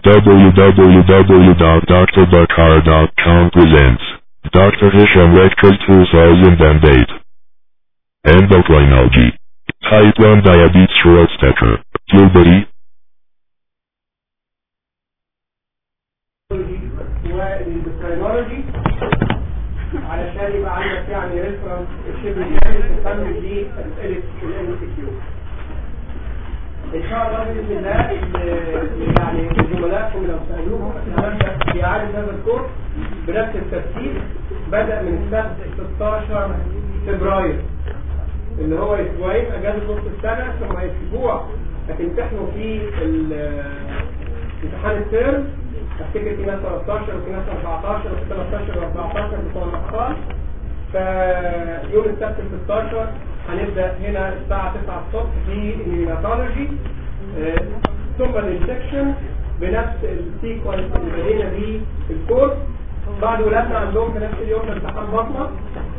www.drbarkar.com presents Dr. Hisham Lecture 2008 Endocrinology Type 1 Diabetes Etc. Puberty والاندوكراينولوجي علشان يبقى عندك يعني ريفرنس شبه كامل تكمل ليه اسئله الام سي كيو ان شاء الله باذن الله ال- يعني زملائكم لو سالوهم هنبدا في اعاده هذا الكورس بنفس الترتيب بدا من السبت 16 فبراير اللي هو اسبوعين اجازه نص السنه ثم اسبوع هتمتحنوا فيه ال- امتحان الترم افتكر في ناس 13 وفي ناس 14 وفي 13 و14 بتوع الاطفال فيوم السبت ال 16 هنبدا هنا الساعه 9 الصبح في النيوناتولوجي ثم الانفكشن بنفس السيكونس اللي بدينا بيه الكورس بعد ولادنا عندهم في نفس اليوم امتحان بطنه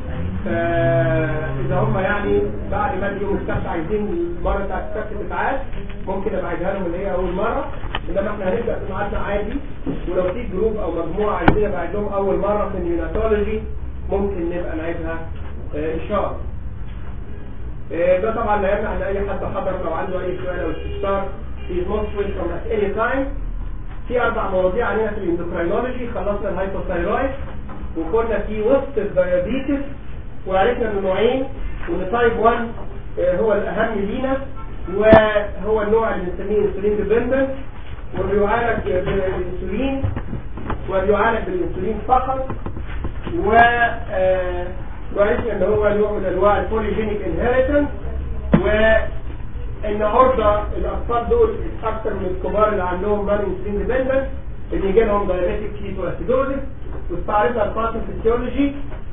فاذا هم يعني بعد ما اليوم السبت عايزين المره بتاعت السبت تتعاد ممكن ابقى اعيدها لهم اللي هي اول مره انما احنا هنبدا في ميعادنا عادي ولو في جروب او مجموعه عايزين ابقى اعيد لهم اول مره في النيوناتولوجي ممكن نبقى نعيدها آه، ان شاء الله آه، ده طبعا لا يمنع ان اي حد حضر لو عنده اي سؤال او استفسار في most welcome at any time في اربع مواضيع علينا في الاندوكراينولوجي خلصنا الهايبوثايرويد وكنا في وسط الديابيتس وعرفنا انه نوعين وان تايب 1 آه، هو الاهم لينا وهو النوع اللي بنسميه انسولين ديبندنت وبيعالج بالانسولين وبيعالج بالانسولين فقط و آه، وعرفنا ان هو نوع من انواع البوليجينيك انهيرتنس وان عرضه الاطفال دول اكثر من الكبار اللي عندهم مان انسولين ديبندنت ان يجي لهم دايابيتيك كيتو اسيدوزيس واستعرضنا الباثو فيسيولوجي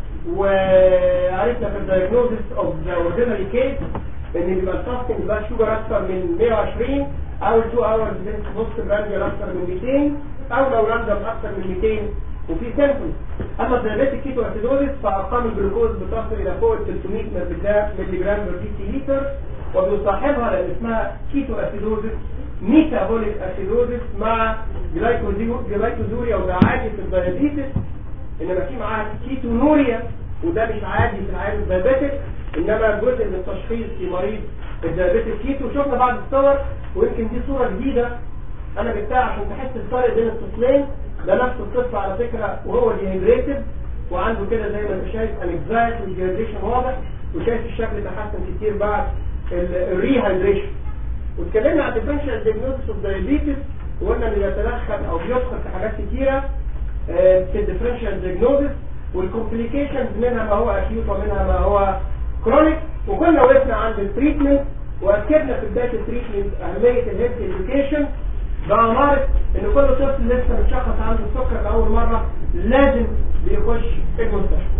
وعرفنا في الدايجنوزيس اوف ذا اوردينري كيس ان بيبقى الفاستنج بلاد شوجر اكثر من 120 او 2 اورز نص برانديال اكثر من 200 او لو راندم اكثر من 200 وفي سيمبتومز اما الدايابيتيك كيتو اسيدوزيس فارقام الجلوكوز بتصل الى فوق ال 300 ملي جرام بر دي لتر وبيصاحبها لان اسمها كيتو اسيدوزيس ميتابوليك اسيدوزيس مع جلايكوزيو- جلايكوزوريا وده عادي في الدايابيتس انما في معاها كيتونوريا وده مش عادي في العيان الدايابيتك انما جزء من التشخيص في مريض الدايابيتك كيتو شفنا بعض الصور ويمكن دي صوره جديده انا جبتها عشان تحس الفرق بين الطفلين ده نفس الطفل على فكره وهو ديهيدريتد وعنده كده زي ما انت شايف انكزايتي والديهيدريشن واضح وشايف الشكل تحسن كتير بعد الريهايدريشن واتكلمنا عن الديفرنشال ديagnosis اوف دايابيتس وقلنا انه يتدخل او بيدخل في حاجات كتيره آه، في الديفرنشال ديagnosis والكومبليكيشنز منها ما هو اكيوت ومنها ما هو كرونيك وكنا وقفنا عند التريتمنت واكدنا في بدايه التريتمنت اهميه الهيلث اديوكيشن بأمارة ان كل طفل لسه متشخص عنده السكر لاول مره لازم بيخش المستشفى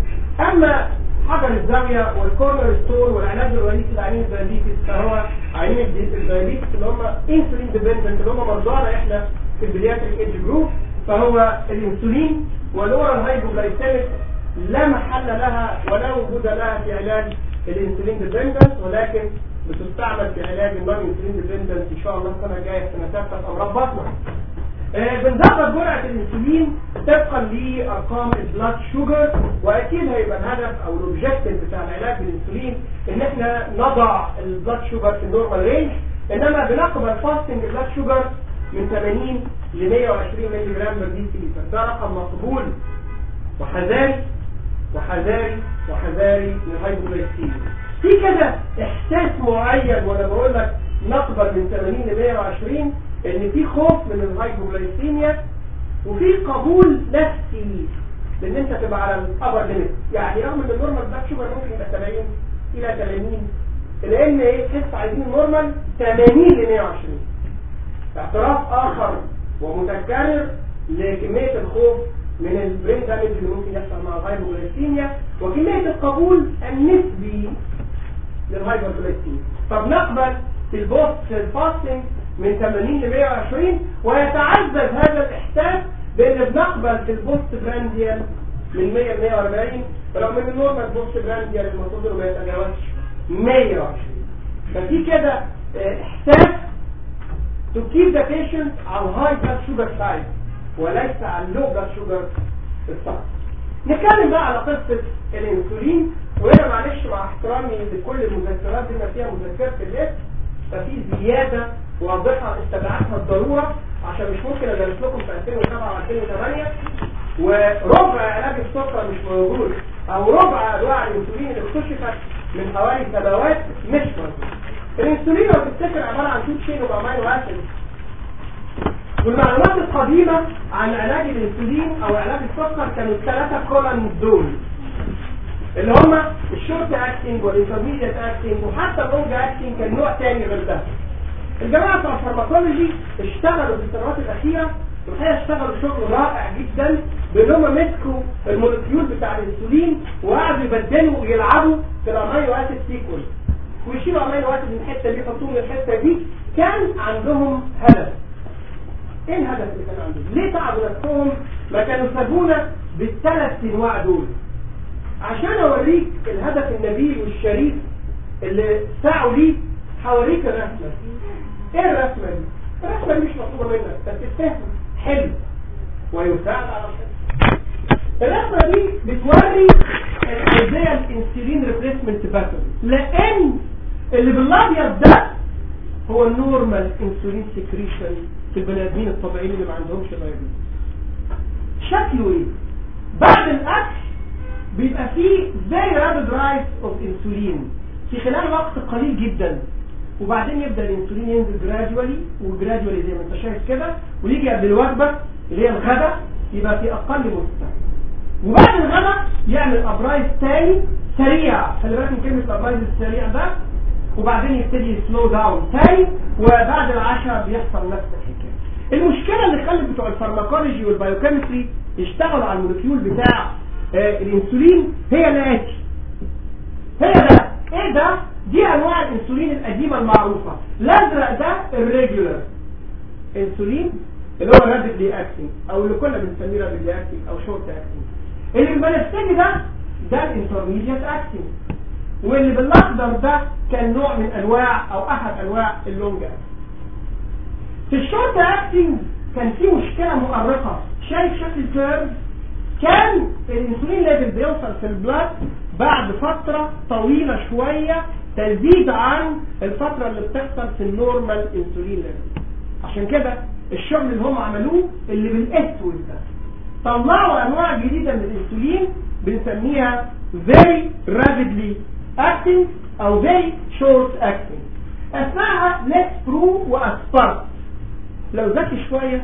اما حجر الزاويه والكورنر ستون والعلاج الرئيسي لعينين الدايابيتس فهو عينين الدي- الدايابيتس اللي هم انسولين ديبندنت اللي هم مرضانا احنا في البيدياتريك ايدج جروب فهو الانسولين والاورال هايبوغلايسيميك لا محل لها ولا وجود لها في علاج الانسولين ديبندنت ولكن بتستعمل في علاج النون انسولين ديبندنت ان شاء الله السنه الجايه في سنه ثالثه في امراض بطنه آه، بنظبط جرعة الانسولين طبقا لارقام البلاد شوجر واكيد هيبقى الهدف او الاوبجيكتيف بتاع العلاج بالانسولين ان احنا نضع البلاد شوجر في النورمال رينج انما بنقبل فاستنج البلاد شوجر من 80 ل 120 مللي جرام بر ديسيليتر ده رقم مقبول وحذاري وحذاري وحذاري للهايبوغلايسيميا في كده احساس معين وانا بقول لك نقبل من 80 ل 120 ان في خوف من الهايبوغلايسيميا وفي قبول نفسي لان انت تبقى على الابر ليميت يعني رغم ان النورمال بلاك شوجر ممكن يبقى 70 الى 80 لان ايه تحس عايزين نورمال 80 ل 120 اعتراف اخر ومتكرر لكمية الخوف من البرين دامج اللي ممكن يحصل مع الهايبوغلايسيميا وكمية القبول النسبي للهايبوغلايسيميا طب نقبل في البوست الفاستنج من 80 ل 120 ويتعزز هذا الاحساس بان بنقبل في البوست برانديال من 100 ل 140 رغم ان النورمال بوست برانديال المفروض انه ما يتجاوزش 120 ففي كده اه، احساس to keep the patient على high blood sugar side وليس على low blood sugar side نتكلم بقى على قصة الانسولين وهنا معلش مع احترامي لكل المذكرات بما فيها مذكرات الاسم ففي زيادة واضحة استدعتها الضرورة عشان مش ممكن ادرس لكم في 2007 و 2008 وربع علاج السكر مش موجود او ربع انواع الانسولين اللي اكتشفت من حوالي سنوات مش موجود الانسولين لو تفتكر عبارة عن تو تشين وامينو اسيد والمعلومات القديمة عن علاج الانسولين او علاج السكر كانوا الثلاثة كولن دول اللي هم الشورت اكتنج والانترميديت اكتنج وحتى اللونج اكتنج كان نوع تاني غير ده الجماعة بتوع الفارماكولوجي اشتغلوا في السنوات الأخيرة والحقيقة اشتغلوا شغل رائع جدا بان هم مسكوا المولكيول بتاع الانسولين وقعدوا يبدلوا ويلعبوا في الامينو اسيد سيكونس ويشيلوا امينو اسيد من الحته دي يحطوه من الحته دي كان عندهم هدف ايه الهدف اللي كان عندهم؟ ليه تعبوا نفسهم ما كانوا سابونا بالثلاث انواع دول عشان اوريك الهدف النبيل والشريف اللي سعوا ليه هوريك الرسمه ايه الرسمه دي؟ الرسمه دي مش مطلوبه منك بس الفهم حلو ويساعد على الحفظ الرسمه دي بتوري الازاي الانسولين ريبليسمنت باترن لان اللي بالابيض ده هو النورمال انسولين سكريشن في البني ادمين الطبيعيين اللي ما عندهمش دايابيتس شكله ايه بعد الاكل بيبقى فيه very rapid rise of insulin في خلال وقت قليل جدا وبعدين يبدا الانسولين ينزل جرادولي وجرادولي زي ما انت شايف كده ويجي قبل الوجبه اللي هي الغداء يبقى في اقل مستوى وبعد الغداء يعمل ابرايز تاني سريع خلي بالك من كلمه الابرايز السريع ده وبعدين يبتدي سلو داون تاني وبعد العشاء بيحصل نفس الحكايه المشكله اللي خلت بتوع الفارماكولوجي والبايوكيمستري يشتغلوا على المولكيول بتاع آه الانسولين هي الاتي هي ده ايه ده دي انواع الانسولين القديمه المعروفه الازرق ده الريجولار انسولين اللي هو رابيدلي اكتنج او اللي كنا بنسميه رابيدلي اكتنج او شورت اكتنج اللي بالبنفسجي ده ده الانترميديت اكتنج واللي بالاخضر ده كان نوع من انواع او احد انواع اللونج اكتنج في الشورت اكتنج كان في مشكله مؤرقه شايف شكل الكيرف كان الانسولين ليفل بيوصل في البلاد بعد فترة طويلة شوية تزيد عن الفترة اللي بتحصل في النورمال انسولين ليفل عشان كده الشغل اللي هم عملوه اللي بالاسود ده طلعوا انواع جديدة من الانسولين بنسميها very rapidly acting او very short acting اسمها less برو واسبارت لو ذكي شوية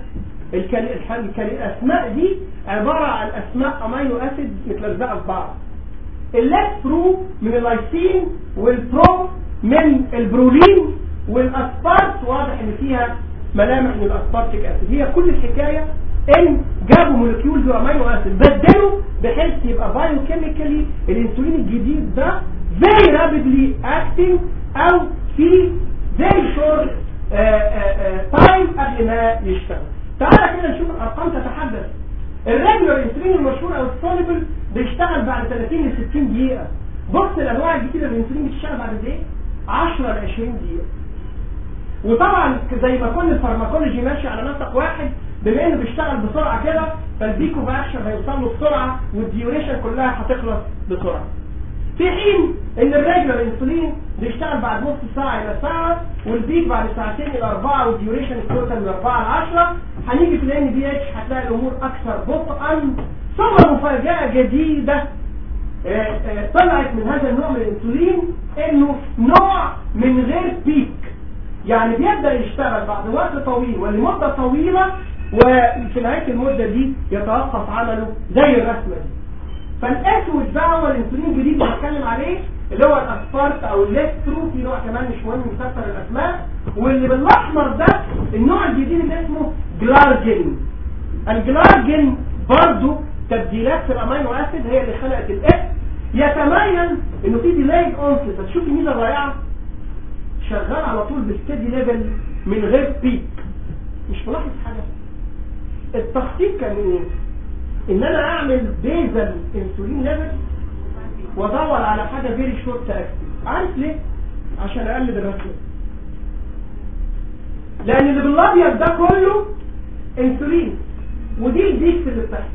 الاسماء دي عبارة عن اسماء امينو اسيد متلزقة في بعض الليت برو من اللايسين والبرو من البرولين والاسبارت واضح ان فيها ملامح من الاسبارتيك اسيد هي كل الحكاية ان جابوا مولكيولز امينو اسيد بدلوا بحيث يبقى بايو كيميكالي الانسولين الجديد ده very rapidly acting او في very short تايم قبل ما يشتغل تعالى كده نشوف الارقام تتحدث الريجولار انسولين المشهور او السوليبل بيشتغل بعد 30 ل 60 دقيقه بص الانواع الجديده من الانسولين بتشتغل بعد قد ايه 10 ل 20 دقيقه وطبعا زي ما كل الفارماكولوجي ماشي على نسق واحد بما انه بيشتغل بسرعه كده فالبيكو باكشن هيوصل له بسرعه والديوريشن كلها هتخلص بسرعه في حين ان الريجولار انسولين بيشتغل بعد نص ساعة الى ساعة والبيك بعد ساعتين الى اربعة والديوريشن التوتال من اربعة لعشرة هنيجي في الان بي اتش هتلاقي الامور اكثر بطئا ثم مفاجأة جديدة طلعت من هذا النوع من الانسولين انه نوع من غير بيك يعني بيبدأ يشتغل بعد وقت طويل ولمدة طويلة وفي نهاية المدة دي يتوقف عمله زي الرسمة دي فالاسود بقى هو الانسولين الجديد اللي هتكلم عليه اللي هو الاسبارت او الليسترو في نوع كمان مش مهم نكسر الاسماء واللي بالاحمر ده النوع الجديد اللي اسمه جلارجين الجلارجين برضو تبديلات في الامينو اسيد هي اللي خلقت الاس يتميز انه في ديلاي اونست هتشوف الميزه الرائعه شغال على طول بستدي ليفل من غير بيك مش ملاحظ حاجه التخطيط كان ايه ان انا اعمل بيزل انسولين ليفل وادور على حاجه فيري شورت اكتف عارف ليه عشان اقلد الرسم لان اللي بالابيض ده كله انسولين ودي البيكس اللي بتحصل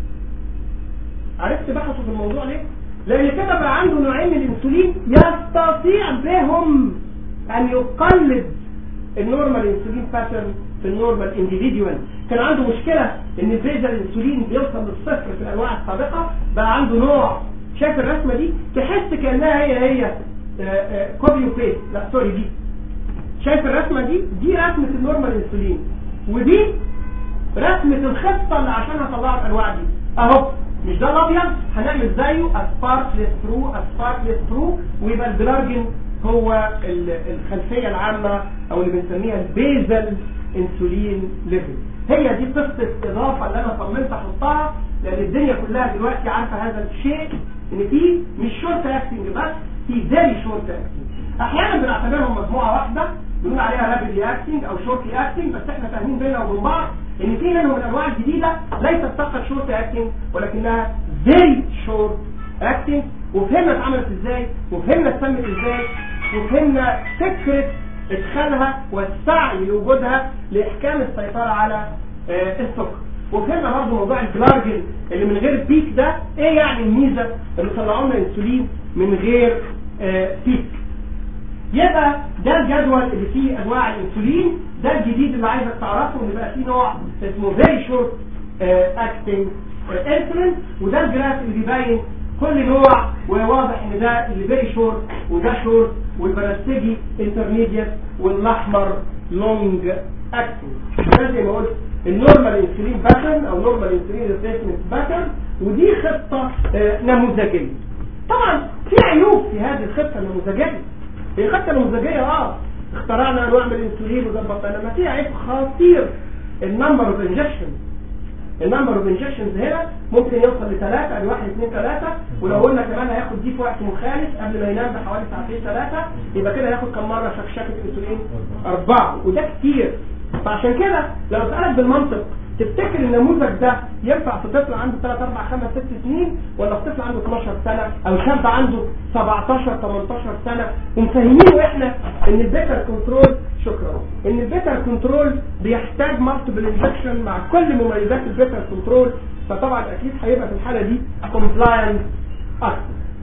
عرفت بحثوا في الموضوع ليه لان كده بقى عنده نوعين من الانسولين يستطيع بهم ان يقلد النورمال انسولين باترن في النورمال انديفيديوال كان عنده مشكلة ان الفيزا الانسولين بيوصل للصفر في الانواع السابقة بقى عنده نوع شايف الرسمة دي تحس كأنها هي هي كوبي وبيست لا سوري دي شايف الرسمة دي دي رسمة النورمال انسولين ودي رسمة الخطة اللي عشان اطلع الانواع دي اهو مش ده الابيض هنعمل زيه اسباركلس ثرو اسباركلس ثرو ويبقى الجلارجين هو الخلفية العامة او اللي بنسميها البيزل انسولين ليفل هي دي قصة اضافة اللي انا صممت احطها لان الدنيا كلها دلوقتي عارفة هذا الشيء ان في مش شورت اكتنج بس في فيري شورت اكتنج احيانا بنعتبرهم مجموعة واحدة بنقول عليها رابيد اكتنج او شورت اكتنج بس احنا فاهمين بيننا وبين بعض ان في منهم الانواع الجديدة ليست فقط شورت اكتنج ولكنها فيري شورت اكتنج وفهمنا اتعملت ازاي وفهمنا اتسمت ازاي وفهمنا فكرة ادخالها والسعي لوجودها لاحكام السيطرة على آه السكر وفهمنا برضه موضوع الجلارجين اللي من غير بيك ده ايه يعني الميزة اللي طلعوا لنا انسولين من غير آه بيك يبقى ده الجدول اللي فيه انواع الانسولين ده الجديد اللي عايزك تعرفه ان بقى فيه نوع اسمه فيري شورت اكتنج انسولين وده الجراف اللي بيبين كل نوع وواضح ان ده اللي فيري شورت وده شورت والبنفسجي انترميديت والاحمر لونج اكتنج ده زي ما قلت النورمال انسولين باترن او نورمال انسولين ريبليسمنت باترن ودي خطه آه نموذجيه طبعا في عيوب في هذه الخطه النموذجيه هي خطه نموذجيه اه اخترعنا انواع من الانسولين وظبطنا لما في عيب خطير النمبر اوف انجكشن النمبر اوف انجكشنز هنا ممكن يوصل لثلاثة ادي واحد اثنين ثلاثة ولو قلنا كمان هياخد دي في وقت مخالف قبل ما ينام بحوالي ساعتين ثلاثة يبقى كده هياخد كم مرة شكشكة انسولين أربعة وده كتير فعشان كده لو سألك بالمنطق تفتكر النموذج ده ينفع في طفل عنده 3 4 5 6 سنين ولا في طفل عنده 12 سنة او شاب عنده 17 18 سنة ومفهمينه احنا ان البيتر كنترول شكرا ان البيتر كنترول بيحتاج مالتيبل انجكشن مع كل مميزات البيتر كنترول فطبعا اكيد هيبقى في الحالة دي كومبلاينس اكتر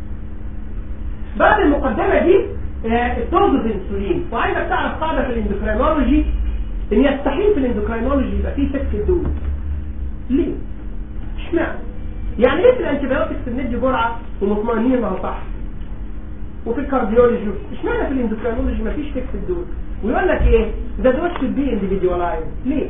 بعد المقدمة دي الدوز انسولين وعايزك تعرف قاعدة في الاندوكرينولوجي ان يستحيل في الاندوكرينولوجي يبقى فيه سكس الدوز ليه؟ اشمعنى؟ يعني ليه في الانتيبيوتكس بندي جرعه ومطمئنين انها صح؟ وفي الكارديولوجي اشمعنى في الاندوكرينولوجي مفيش سكس الدوز؟ ويقول لك ايه؟ ده دوز should be individualized ليه؟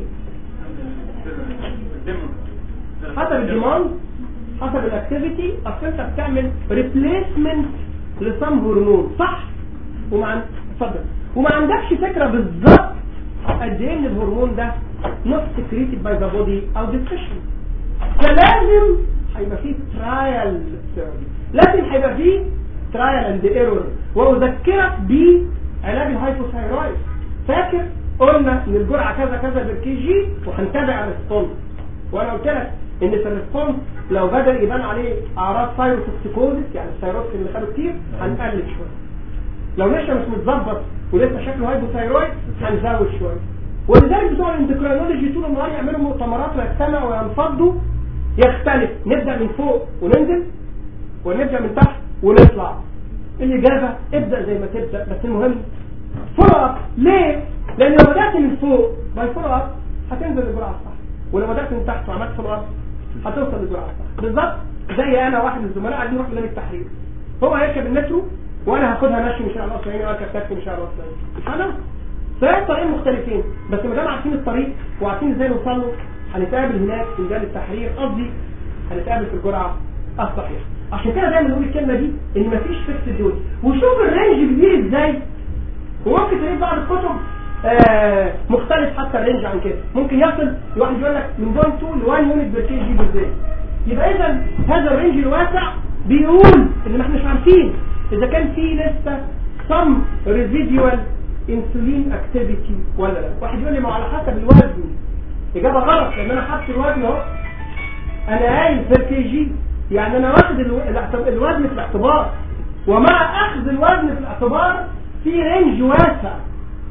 حسب الديماند حسب الاكتيفيتي اصل انت بتعمل ريبليسمنت لسم هرمون صح؟ وما اتفضل وما عندكش فكره بالظبط قد ايه ان الهرمون ده not secreted by the body او depression فلازم هيبقى فيه ترايل لازم هيبقى فيه ترايل اند ايرور واذكرك بعلاج الهايبوثايرويد فاكر قلنا ان الجرعه كذا كذا بالكي جي وهنتابع الريسبونس وانا قلت لك ان في الريسبونس لو بدا يبان عليه اعراض ثايروتوكسيكوزيس يعني الثايروكس اللي خدوا كتير هنقلل شويه لو لسه مش متظبط ولسه شكله هايبوثايرويد هنزود شويه ولذلك بتوع الاندوكرينولوجي طول النهار يعملوا مؤتمرات ويجتمعوا وينفضوا يختلف نبدا من فوق وننزل ونبدا من تحت ونطلع الاجابه ابدا زي ما تبدا بس المهم فولو اب ليه؟ لان لو بدات من فوق باي فولو اب هتنزل الجرعه الصح ولو بدات من تحت وعملت فولو اب هتوصل للجرعه الصح بالظبط زي انا واحد من الزملاء قاعدين نروح ميدان التحرير هو هيركب المترو وانا هاخدها ماشي مش على الاصلين واركب تاكسي مش على الاصلين مش انا فهي طريقين مختلفين بس ما دام عارفين الطريق وعارفين ازاي نوصل له هنتقابل هناك في ميدان التحرير قصدي هنتقابل في الجرعه الصحيحه عشان كده دايما نقول الكلمه دي ان مفيش فيكس دول وشوف الرينج كبير ازاي وممكن تلاقي بعض الكتب آه مختلف حتى الرينج عن كده ممكن يصل الواحد يقول لك من 0.2 ل 1 يونت بير كي جي بالزيت يبقى اذا هذا الرينج الواسع بيقول ان ما احناش عارفين اذا كان في لسه some residual insulin activity ولا لا واحد يقول لي ما على حسب الوزن اجابه غلط لان انا حاطط الوزن اهو انا قايل بير كي جي يعني انا واخد الو... الوزن في الاعتبار ومع اخذ الوزن في الاعتبار في رينج واسع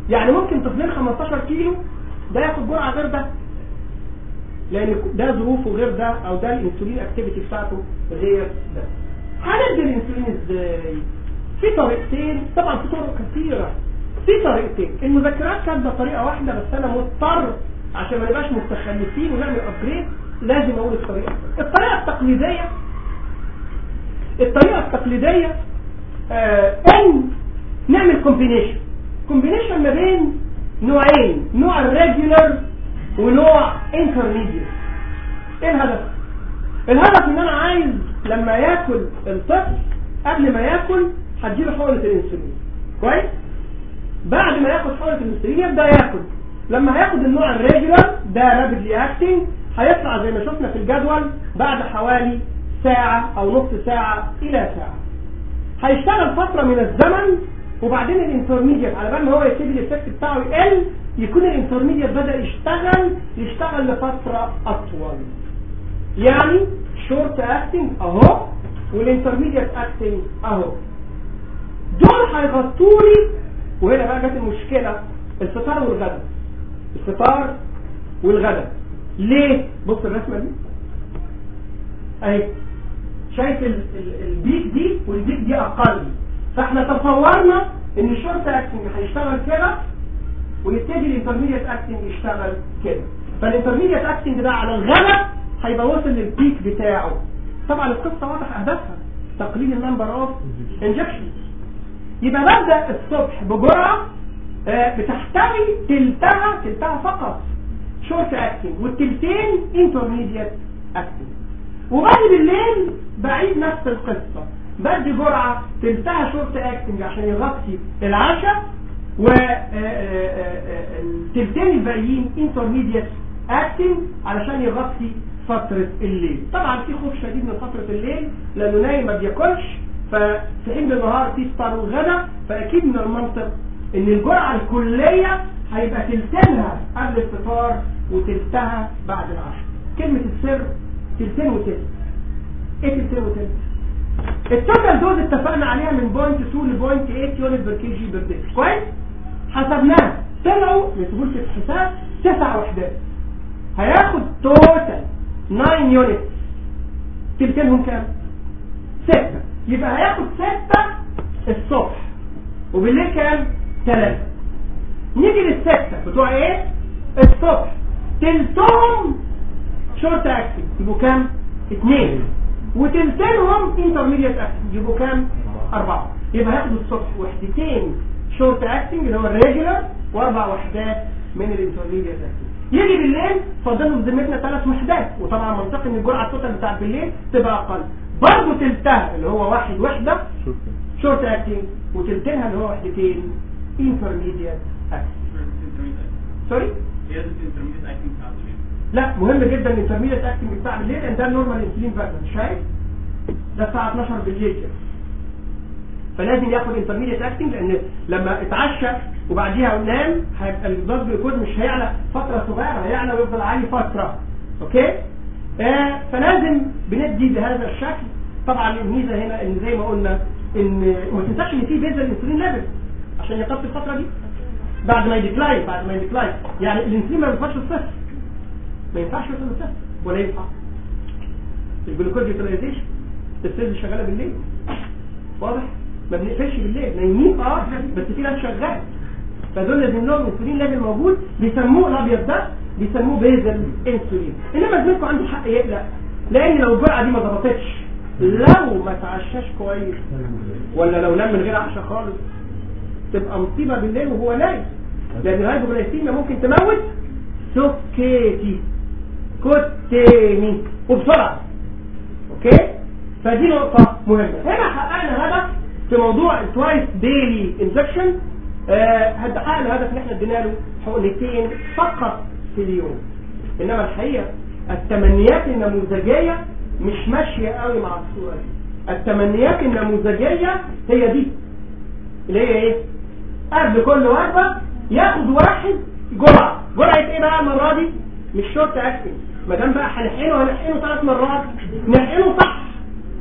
يعني ممكن طفلين 15 كيلو ده ياخد جرعه غير ده لان ده ظروفه غير ده او ده الانسولين اكتيفيتي بتاعته غير ده هندي الانسولين ازاي في طريقتين طبعا في طرق كثيره في طريقتين المذكرات كانت طريقه واحده بس انا مضطر عشان ما نبقاش متخلفين ونعمل ابجريد لازم اقول الطريقه الطريقه التقليديه الطريقه التقليديه آه ان نعمل كومبينيشن كومبينيشن ما بين نوعين نوع الريجولر ونوع انترميديت ايه الهدف الهدف ان انا عايز لما ياكل الطفل قبل ما ياكل هديله حقنه الانسولين كويس بعد ما ياخد حقنه الانسولين يبدا ياكل لما هياخد النوع الريجولر ده رابيدلي اكتنج هيطلع زي ما شفنا في الجدول بعد حوالي ساعة او نص ساعة الى ساعة هيشتغل فترة من الزمن وبعدين الانترميديت على بال ما هو يبتدي الايفكت بتاعه يقل يكون الانترميديت بدأ يشتغل يشتغل لفترة اطول يعني شورت اكتنج اهو والانترميديت اكتنج اهو دول هيغطوا لي وهنا بقى جت المشكلة الفطار والغداء الفطار والغداء ليه بص الرسمة دي اهي شايف البيك دي والبيك دي اقل فاحنا تصورنا ان الشورت اكتنج هيشتغل كده ويبتدي الانترميديت اكتنج يشتغل كده فالانترميديت اكتنج ده على الغداء هيبقى وصل للبيك بتاعه طبعا القصه واضح اهدافها تقليل النمبر اوف انجكشن يبقى ببدا الصبح بجرعه آه، بتحتوي تلتها تلتها فقط شورت اكتنج والتلتين انترميديت اكتنج وبعد بالليل بعيد نفس القصه بدي جرعه تلتها شورت اكتنج عشان يغطي العشاء والتلتين الباقيين انترميديت اكتنج علشان يغطي فترة الليل طبعا في خوف شديد من فترة الليل لانه نايم ما بياكلش ففي حين النهار في فطار وغدا فاكيد من المنطق ان الجرعة الكلية هيبقى تلتينها قبل الفطار وتلتها بعد العشاء كلمة السر تلتين وتلت ايه تلتين وتلت التوتال دوز اتفقنا عليها من بوينت 2 لبوينت 8 يونت بر كي جي بر دي كويس حسبناها طلعوا لسهولة الحساب تسع وحدات هياخد توتال 9 يونت تلتينهم كام؟ ستة يبقى هياخد ستة الصبح وبالليل كام؟ ثلاثة نيجي للستة بتوع ايه؟ الصبح تلتهم شورت اكتنج يبقوا كام؟ اثنين وتلتينهم انترميديت اكتنج يبقوا كام؟ أربعة يبقى هياخدوا الصبح وحدتين شورت اكتنج اللي هو الريجولار واربع وحدات من الانترميديت اكتنج يجي بالليل فاضلهم ذمتنا ثلاث وحدات وطبعا منطقي ان الجرعه التوتال بتاعت بالليل تبقى اقل برضه تلتها اللي هو واحد وحده شورت اكتنج وتلتينها اللي هو وحدتين انترميديت اكتنج سوري لا مهم جدا الانترميديت اكتنج بتاع بالليل لان ده النورمال انسولين فاكتور شايف ده الساعه 12 بالليل كده فلازم ياخد انترميديت اكتنج لان لما اتعشى وبعديها نام هيبقى البلاد جلوكوز مش هيعلى فتره صغيره هيعلى ويفضل عالي فتره اوكي آه فلازم بندي بهذا الشكل طبعا الميزه هنا ان زي ما قلنا ان ما تنساش ان في بيزل انسولين ليفل عشان يغطي الفتره دي بعد ما يديكلاين بعد ما يديكلاين يعني الانسولين ما ينفعش الصفر ما ينفعش يوصل للصفر ولا ينفع الجلوكوز يوتيلايزيشن السيلز شغاله بالليل واضح ما بنقفلش بالليل نايمين اه بس في ناس شغاله فدول لازم لهم انسولين ليفل موجود بيسموه الابيض ده بيسموه بيزل انسولين انما زميلكم عنده حق يقلق لان لو الجرعه دي ما ظبطتش لو ما تعشاش كويس ولا لو نام من غير عشاء خالص تبقى مصيبه بالليل وهو نايم لان الهايبوغلايسيميا ممكن تموت سكيتي كتاني وبسرعه اوكي فدي نقطه مهمه هنا حققنا هدف في موضوع التوايس ديلي انجكشن حققنا الهدف ان احنا ادينا له حقنتين فقط في اليوم انما الحقيقه التمنيات النموذجيه مش ماشيه قوي مع الصوره دي التمنيات النموذجيه هي دي اللي هي ايه قبل كل وجبه ياخد واحد جرعه جرعه ايه بقى المره دي مش شورت اكتنج ما دام بقى هنحقنه هنحقنه ثلاث مرات نحقنه صح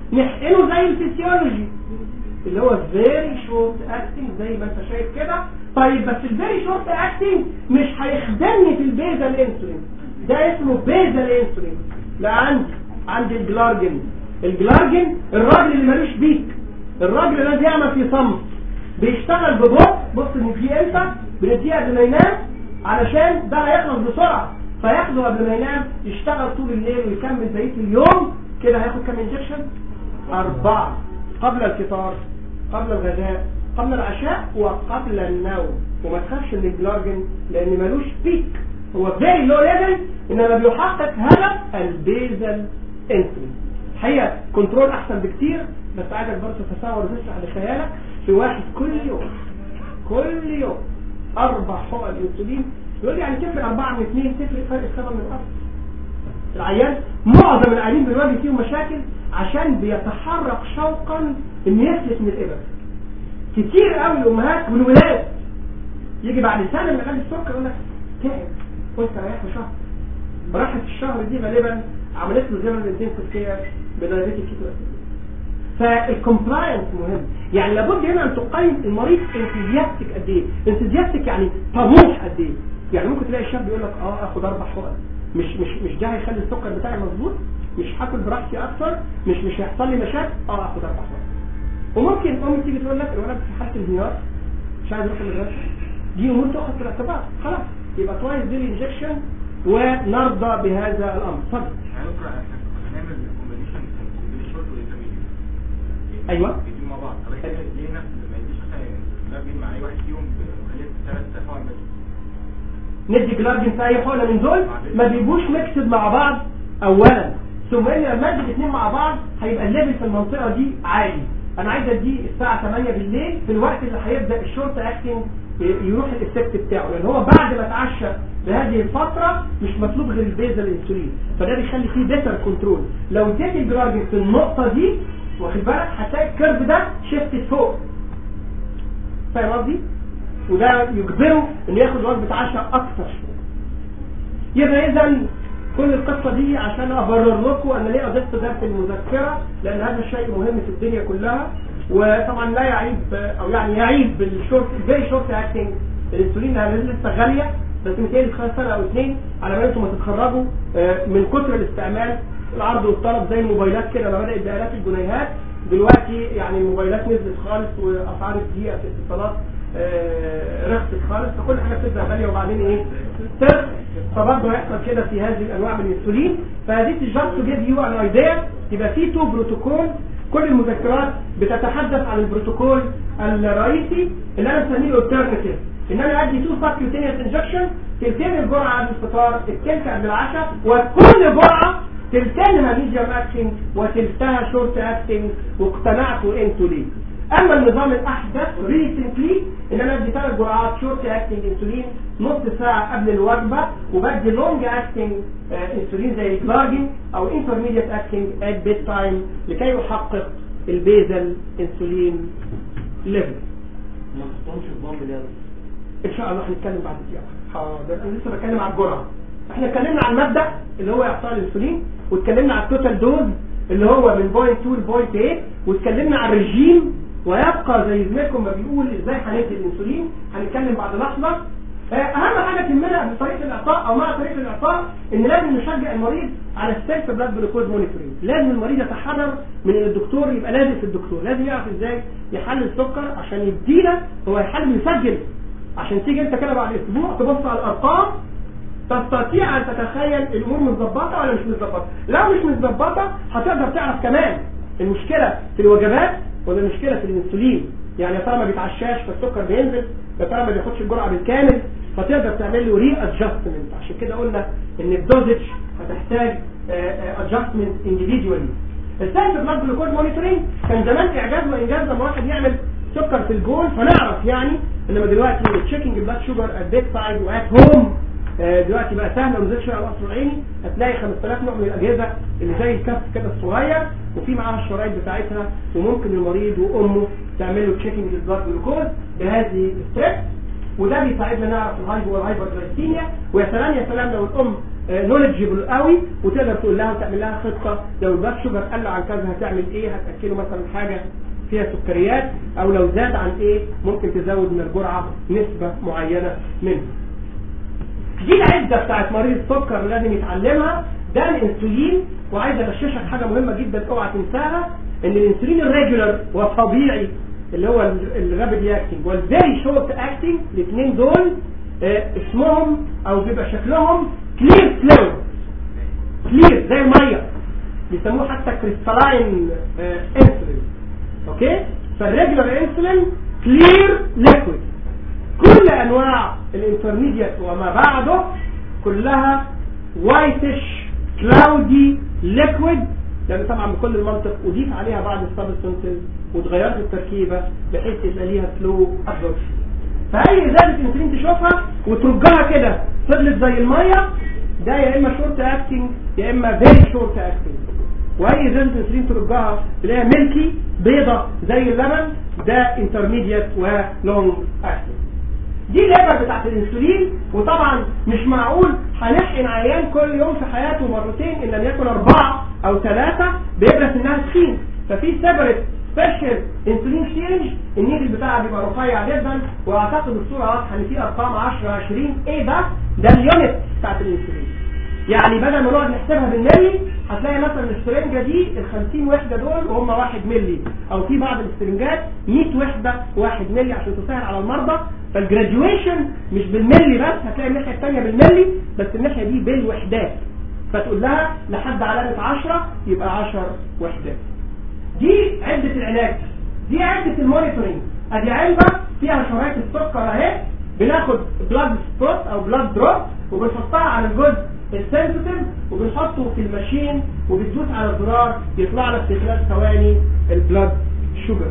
نحقنه زي الفسيولوجي اللي هو فيري شورت اكتنج زي ما انت شايف كده طيب بس الفيري شورت اكتنج مش هيخدمني في البيزل انسولين ده اسمه بيزل انسولين لا عندي عندي الجلارجن الجلارجن الراجل اللي ملوش بيك الراجل الذي يعمل في صمت بيشتغل ببطء بص ان في امتى بنديها قبل ما ينام علشان ده هيخلص بسرعه فياخده قبل ما ينام يشتغل طول الليل ويكمل بقيه اليوم كده هياخد كام انجكشن اربعه قبل الفطار قبل الغداء قبل العشاء وقبل النوم وما تخافش من الجلارجن لان ملوش بيك هو فيري لو ليفل انما بيحقق هدف البيزل انسولين الحقيقه كنترول احسن بكتير بس عايزك برضه تتصور وتشرح لخيالك في واحد كل يوم كل يوم اربع حقن انسولين يقول لي يعني تفرق اربعه من اثنين تفرق فرق السبب من الارض العيان معظم العيانين بيواجه فيهم مشاكل عشان بيتحرك شوقا ان يفلت من الابر كتير قوي الامهات والولاد يجي بعد سنه من علاج السكر يقول لك تعب قلت ريحه شهر راحت الشهر دي غالبا عملت له زي ما بنتين تركيا بدرجات كتير فالكومبلاينس مهم يعني لابد هنا ان تقيم المريض انتزياستك قد ايه انتزياستك يعني طموح قد ايه يعني ممكن تلاقي الشاب يقول لك اه اخد اربع حقن مش مش مش ده هيخلي السكر بتاعي مظبوط مش هاكل براحتي اكتر مش مش هيحصل لي مشاكل اه اخد اربع حقن وممكن ام تيجي تقول لك الولد في حاله انهيار مش عايز يروح المدرسه دي امور تاخذ في الاعتبار خلاص يبقى توايس دي انجكشن ونرضى بهذا الامر اتفضل ايوه مع بعض ليه نفس ما يديش مثلا بين مع اي واحد فيهم خليت ثلاث حقن بس ندي جلارجين في اي حقنه من دول ما بيبقوش ميكسد مع بعض اولا ثم ان لما ادي الاثنين مع بعض هيبقى الليفل في المنطقه دي عالي انا عايز اديه الساعه 8 بالليل في الوقت اللي هيبدا الشورت اكتنج يروح الافكت بتاعه لان هو بعد ما اتعشى بهذه الفترة مش مطلوب غير البيزل الانسولين فده بيخلي فيه بيتر كنترول لو اديت الجراجين في النقطة دي واخد بالك هتلاقي الكيرف ده شيفتد فوق فاهم قصدي؟ وده يجبره انه ياخد وجبة عشاء اكثر شوية يبقى اذا كل القصة دي عشان ابرر لكم انا ليه اضفت ده في المذكرة لان هذا الشيء مهم في الدنيا كلها وطبعا لا يعيب او يعني يعيب بالشورت فيري شورت اكتنج الانسولين اللي لسه غاليه بس متهيألي خلال سنه او اثنين على ما انتم ما تتخرجوا من كثر الاستعمال العرض والطلب زي الموبايلات كده لما بدات بالاف الجنيهات دلوقتي يعني الموبايلات نزلت خالص واسعار الدقيقه في الاتصالات رخصت خالص فكل حاجه بتبدا غاليه وبعدين ايه ترخص فبرضه هيحصل كده في هذه الانواع من الانسولين فهذه جاست تو جيف يو ان ايديا يبقى في تو بروتوكول كل المذكرات بتتحدث عن البروتوكول الرئيسي اللي انا بسميه الالترناتيف ان انا ادي تو سبكيوتينيوس انجكشن تلتين الجرعه قبل الفطار التلت قبل العشاء وكل جرعه تلتينها ميديوم اكتنج وتلتها شورت اكتنج واقتنعتوا انتوا ليه اما النظام الاحدث ريسنتلي ان انا ادي ثلاث جرعات شورت اكتنج انسولين نص ساعه قبل الوجبه وبدي لونج اكتنج انسولين زي الكلارجين او انترميديت اكتنج ات بيت تايم لكي يحقق البيزل انسولين ليفل ما تحطهمش في بامب ده ان شاء الله هنتكلم بعد دقيقه حاضر انا لسه بتكلم على الجرعه احنا اتكلمنا عن المبدا اللي هو اعطاء الانسولين واتكلمنا على التوتال دوز اللي هو من بوينت 2 لبوينت 8 واتكلمنا على الرجيم ويبقى زي زميلكم ما بيقول ازاي هندي الانسولين هنتكلم بعد لحظه اهم حاجه تهمنا بطريقه الاعطاء او مع طريقه الاعطاء ان لازم نشجع المريض على السيلف بلاد جلوكوز مونيتورنج لازم المريض يتحرر من ان الدكتور يبقى لازم في الدكتور لازم يعرف ازاي يحلل السكر عشان يدينا هو يحلل يسجل عشان تيجي انت كده بعد اسبوع تبص على الارقام تستطيع ان تتخيل الامور متظبطه ولا مش متظبطه لو مش متظبطه هتقدر تعرف كمان المشكله في الوجبات ولا المشكله في الانسولين يعني يا ترى ما بيتعشاش فالسكر بينزل يا ترى ما بياخدش الجرعه بالكامل فتقدر تعمل له ري ادجستمنت عشان كده قلنا ان الدوزج هتحتاج ادجستمنت انديفيدوالي السيلف بلاد جلوكوز مونيتورنج كان زمان اعجاز وانجاز لما واحد يعمل سكر في الجول فنعرف يعني انما دلوقتي تشيكنج بلاد شوجر ات بيت سايد وات هوم دلوقتي بقى سهل لو نزلت شويه على القصر العيني هتلاقي 5000 نوع من الاجهزه اللي زي الكف كده الصغير وفي معاها الشرايط بتاعتها وممكن المريض وامه تعمل له تشيكنج للبلاد جلوكوز بهذه الستيب وده بيساعدنا نعرف الهايبو والهايبر جلايسيميا ويا سلام يا سلام لو الام نولجبل قوي وتقدر تقول لها وتعمل لها خطه لو البلاد شوجر قل عن كذا هتعمل ايه هتاكله مثلا حاجه فيها سكريات او لو زاد عن ايه ممكن تزود من الجرعة نسبة معينة منه دي العدة بتاعت مريض السكر اللي لازم يتعلمها ده الانسولين وعايز اغششك حاجة مهمة جدا اوعى تنساها ان الانسولين الريجولار وطبيعي اللي هو الرابيد اكتنج والفيري شورت اكتنج الاثنين دول آه، اسمهم او بيبقى شكلهم كلير فلويد كلير زي الميه بيسموه حتى كريستالاين انسولين اوكي فالريجولار انسولين كلير ليكويد كل انواع الانترميديت وما بعده كلها وايتش كلاودي ليكويد لان طبعا بكل المنطق اضيف عليها بعض السبستنسز وتغيرت التركيبه بحيث يبقى ليها سلو ابزوربشن فاي ازازه انسولين تشوفها وترجها كده فضلت زي الميه ده يا اما شورت اكتنج يا اما فيري شورت اكتنج واي ازازه انسولين ترجها تلاقيها ملكي بيضه زي اللبن ده انترميديت ولونج اكتنج دي اللعبه بتاعت الانسولين وطبعا مش معقول هنحقن عيان كل يوم في حياته مرتين ان لم يكن اربعه او ثلاثه بيبرس انها تخين ففي سيبريت سبيشال انسولين سيرنج النيدل بتاعها بيبقى رفيع جدا واعتقد الصوره واضحه ان في ارقام 10 20 ايه ده؟ ده اليونت بتاعت الانسولين يعني بدل ما نقعد نحسبها بالملي هتلاقي مثلا السرنجه دي ال 50 وحده دول وهم 1 ملي او في بعض السرنجات 100 وحده 1 ملي عشان تسهل على المرضى فالجراديويشن مش بالملي بس هتلاقي الناحيه الثانيه بالملي بس الناحيه دي بالوحدات فتقول لها لحد علامه 10 يبقى 10 وحدات دي عده العلاج دي عده المونيتورنج ادي علبه فيها شرايط السكر اهي بناخد بلاد سبوت او بلاد دروب وبنحطها على الجزء السنسيتيف وبنحطه في الماشين وبتدوس على الزرار يطلع لك في خلال ثواني البلاد شوجر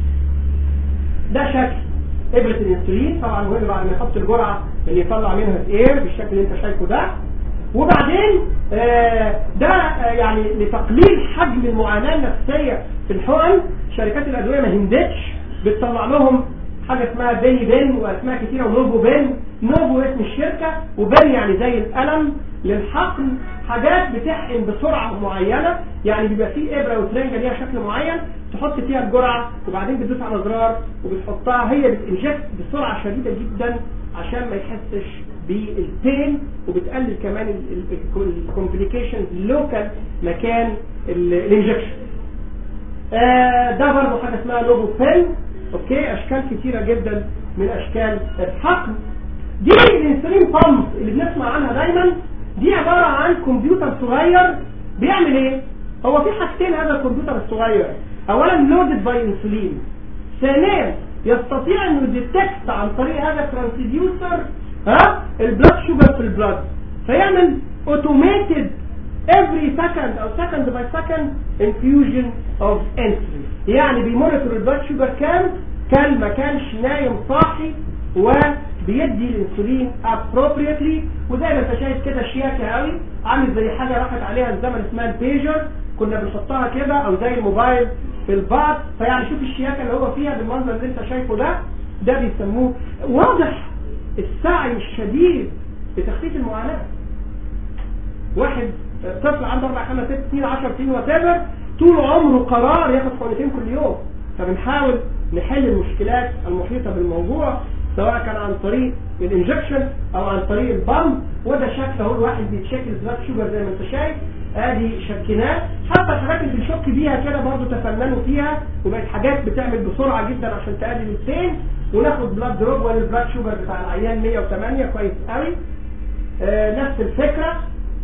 ده شكل ابره الانسولين طبعا مهم بعد ما يحط الجرعه ان يطلع منها الاير بالشكل اللي انت شايفه ده وبعدين آه ده آه يعني لتقليل حجم المعاناه النفسيه في الحقن شركات الادويه ما هندتش بتطلع لهم حاجه اسمها بيني بين واسماء كتيره ونوفو بين نوفو اسم الشركه وبين يعني زي القلم للحقن حاجات بتحقن بسرعه معينه يعني بيبقى فيه ابره وسرنجه ليها شكل معين تحط فيها الجرعه وبعدين بتدوس على زرار وبتحطها هي بتنجكت بسرعه شديده جدا عشان ما يحسش بالبين وبتقلل كمان الكومبليكيشنز لوكال مكان الانجكشن آه ده برضه حاجه اسمها لوبو بين اوكي اشكال كتيره جدا من اشكال الحقن دي الانسولين بامب اللي بنسمع عنها دايما دي عباره عن كمبيوتر صغير بيعمل ايه هو في حاجتين هذا الكمبيوتر الصغير اولا لودد باي انسولين ثانيا يستطيع انه يديتكت عن طريق هذا الترانسديوسر ها البلاد شوجر في البلاد فيعمل اوتوميتد every second او second by second infusion of insulin يعني بيمونيتور البلاد شوجر كام كان ما كانش نايم صاحي وبيدي الانسولين appropriately وزي ما انت شايف كده شياكه قوي عامل زي حاجه راحت عليها الزمن اسمها البيجر كنا بنحطها كده او زي الموبايل في البعض فيعني شوف الشياكه اللي هو فيها بالمنظر اللي انت شايفه ده ده بيسموه واضح السعي الشديد لتخفيف المعاناه واحد طفل عنده اربع خمس ست سنين 10 سنين وتابر طول عمره قرار ياخد حقنتين كل يوم فبنحاول نحل المشكلات المحيطه بالموضوع سواء كان عن طريق الانجكشن او عن طريق البامب وده شكل اهو الواحد بيتشكل بلاد شوجر زي ما انت شايف ادي شكيناه حتى الحاجات اللي بنشك بيها كده برضه تفننوا فيها وبقت حاجات بتعمل بسرعه جدا عشان تقلل السين وناخد بلاد دروب ولا البلاد شوجر بتاع العيان 108 كويس قوي آه نفس الفكره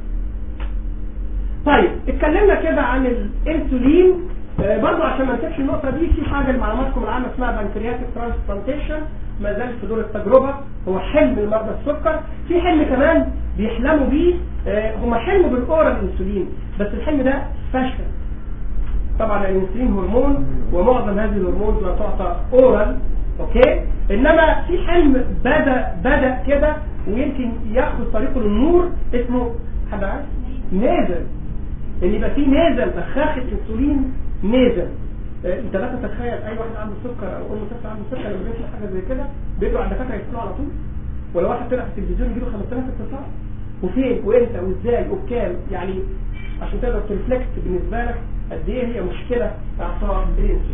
طيب اتكلمنا كده عن الانسولين آه برضو عشان ما نسيبش النقطة دي في حاجة لمعلوماتكم العامة اسمها بنكرياتيك ترانسبلانتيشن ما زال في دور التجربة هو حلم لمرضى السكر في حلم كمان بيحلموا بيه آه هم حلموا بالاورال انسولين بس الحلم ده فشل طبعا الانسولين هرمون ومعظم هذه الهرمون لا تعطى اورال اوكي انما في حلم بدا بدا كده ويمكن ياخذ طريقه للنور اسمه حد عارف نازل ان يبقى في نازل بخاخة انسولين نازل آه، انت لا تتخيل اي واحد عنده سكر او ام طفل عنده سكر لما بيسمع حاجه زي كده بيجروا على الدكاتره يقتلوا على طول ولو واحد طلع في التلفزيون يجيله 5000 اتصال وفين وامتى وازاي وبكام يعني عشان تقدر ترفلكت بالنسبه لك قد ايه هي مشكله اعطاء الانسولين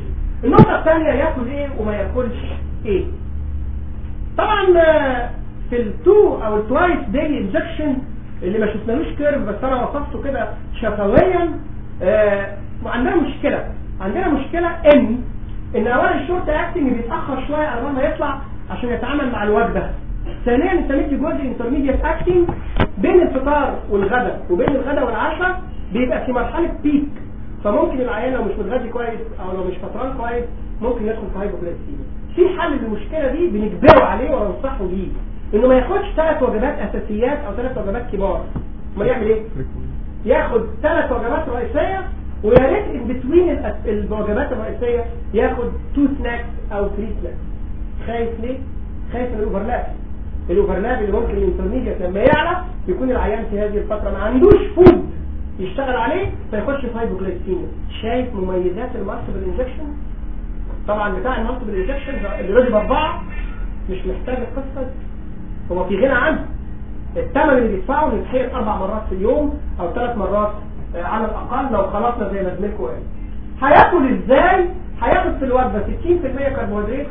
النقطة الثانية ياكل ايه وما ياكلش ايه طبعا آه، في التو او التوايس ديلي انجكشن اللي ما شفنالوش كيرف بس انا وصفته كده شفويا آه، عندنا مشكلة عندنا مشكلة ان ان اولا الشورت اكتنج بيتاخر شويه على ما يطلع عشان يتعامل مع الوجبه ثانيا انت مدي جزء انترميديت اكتنج بين الفطار والغداء وبين الغداء والعشاء بيبقى في مرحله بيك فممكن العيان لو مش متغذي كويس او لو مش فطران كويس ممكن يدخل في هايبوكلايسيميا في حل للمشكله دي بنجبره عليه وننصحه بيه انه ما ياخدش ثلاث وجبات اساسيات او ثلاث وجبات كبار امال يعمل ايه ياخد ثلاث وجبات رئيسيه ويا ريت ان بتوين الوجبات الرئيسيه ياخد تو سناكس او ثري سناكس خايف ليه؟ خايف من الاوفرلاب الاوفرلاب اللي ممكن الانترميديت لما يعلى يكون العيان في هذه الفتره ما عندوش فود يشتغل عليه فيخش في هايبوكلايسيميا شايف مميزات المالتيبل انجكشن طبعا بتاع المالتيبل انجكشن اللي رجب اربعه مش محتاج القصه دي. هو في غنى عنه الثمن اللي بيدفعه يتحيط اربع مرات في اليوم او ثلاث مرات آه، على الاقل لو خلصنا زي ما زميلكم قال هياكل ازاي هياخد في الوجبه 60% كربوهيدرات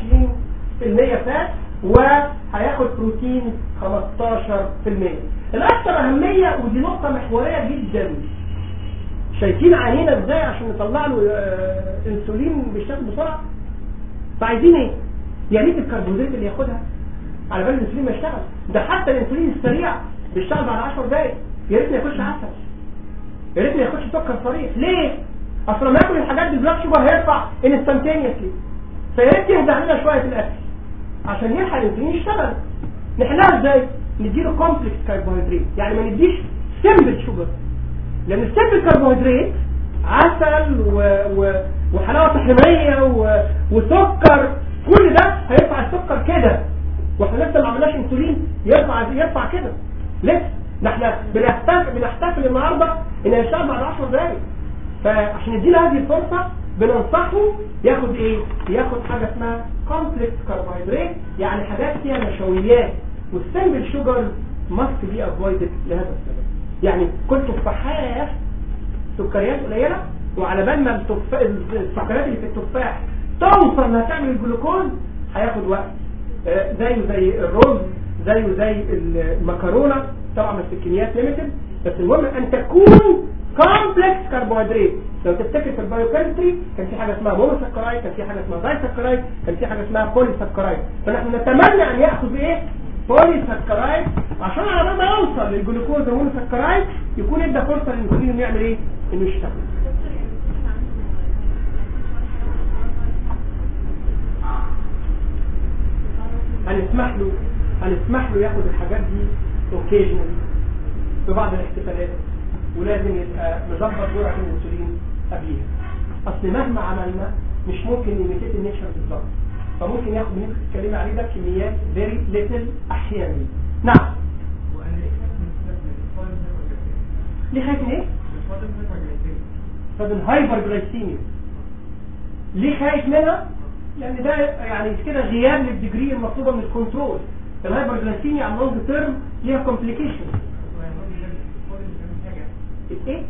25% فات وهياخد بروتين 15% الاكثر اهميه ودي نقطه محوريه جدا شايفين عينينا ازاي عشان نطلع له آه، انسولين بيشتغل بسرعه فعايزين ايه يا ريت الكربوهيدرات اللي ياخدها على بال الانسولين ما يشتغل ده حتى الانسولين السريع بيشتغل بعد 10 دقايق يا ريت ما ياكلش عسل يا ريت ما ياخدش سكر صريح ليه اصل لما ياكل الحاجات دي البلاك شوجر هيرفع انستنتينيسلي فيا ريت يهدى لنا شويه في الاكل عشان يلحق الانسولين يشتغل نحلها ازاي نديله كومبلكس كربوهيدرات يعني ما نديش سمبل شوجر لان السمبل كربوهيدرات عسل و... و... وحلاوه طحينيه و... وسكر كل ده هيرفع السكر كده واحنا لسه ما عملناش انسولين يرفع يرفع كده لسه ده احنا بنحتفل بنحتفل النهارده ان هيشتغل بعد 10 دقايق فعشان نديله هذه الفرصه بننصحه ياخد ايه؟ ياخد حاجه اسمها كومبلكس كربوهيدرات يعني حاجات فيها نشويات والسمبل شوجر ماست بي افويدد لهذا السبب يعني كل تفاحيه سكريات قليله وعلى بال ما التفاح السكريات اللي في التفاح توصل انها تعمل الجلوكوز هياخد وقت آه، زيه زي الرز زيه زي المكرونه طبعا بس الكميات ليميتد بس المهم ان تكون كومبلكس كربوهيدرات لو تفتكر في البايوكيمستري كان في حاجه اسمها مونوسكرايد كان في حاجه اسمها دايسكرايد كان في حاجه اسمها بوليسكرايد فنحن نتمنى ان ياخذ ايه بوليسكرايد عشان على ما يوصل للجلوكوز والمونوسكرايد يكون ادى فرصه للانسولين انه يعمل ايه انه يشتغل هنسمح له هنسمح له ياخد الحاجات دي اوكيجنالي في بعض الاحتفالات ولازم يبقى مظبط جرعه الانسولين قبليها اصل مهما عملنا مش ممكن نيميتيت النيتشر بالظبط فممكن ياخد من الكلمه عليه ده كميات فيري ليتل احيانا نعم ليه خايف من ايه؟ فمن هايبر جلايسيميا ليه خايف منها؟ لان ده يعني كده غياب للديجري المطلوبه من الكنترول الهايبر جلايسيميا على اللونج تيرم ليها كومبليكيشن ايه؟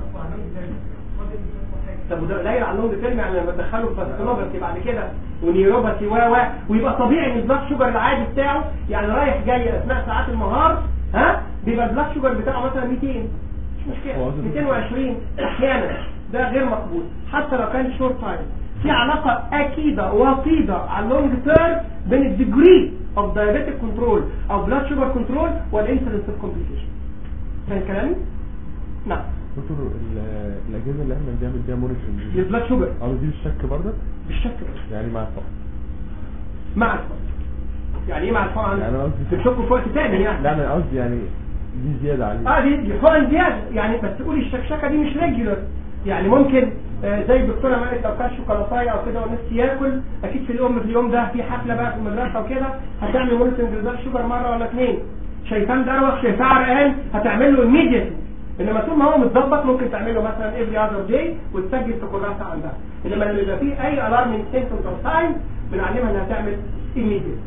طب وده قليل على اللونج تيرم يعني لما تدخله فاسكولوباثي بعد كده ونيوروباثي و و ويبقى طبيعي ان البلاك شوجر العادي بتاعه يعني رايح جاي اثناء ساعات النهار ها بيبقى البلاك شوجر بتاعه مثلا 200 مش مشكله 220 احيانا ده غير مقبول حتى لو كان شورت تايم في علاقة أكيدة وطيدة على اللونج تيرم بين الديجري اوف دايابيتك كنترول او بلاد شوجر كنترول والانسولين كومبليكيشن فاهم كلامي؟ نعم دكتور ال- الاجهزه اللي احنا بنعمل بيها مونيتورنج دي البلاد شوجر اه دي بالشك برضك بالشكل يعني مع الفقر مع الفرق يعني ايه مع الفرق يعني أنا قصدي بتشكوا في وقت تاني يعني لا انا قصدي يعني دي زياده عليه اه دي دي حقن زياده يعني بس تقولي الشكشكه دي مش ريجولر يعني ممكن آه زي الدكتوره مالك لو كان شوكولاتايه او كده والناس ياكل اكيد في الام في اليوم ده في حفله بقى في المدرسه وكده هتعمل مونيتنج للبلاد شوجر مره ولا اثنين شايفان دروخ شايفاه عرقان هتعمل له immediately انما طول ما هو متظبط ممكن تعمل له مثلا every other day وتسجل في كراسه عندها انما لما يبقى فيه اي alarming symptoms or signs بنعلمها انها تعمل immediately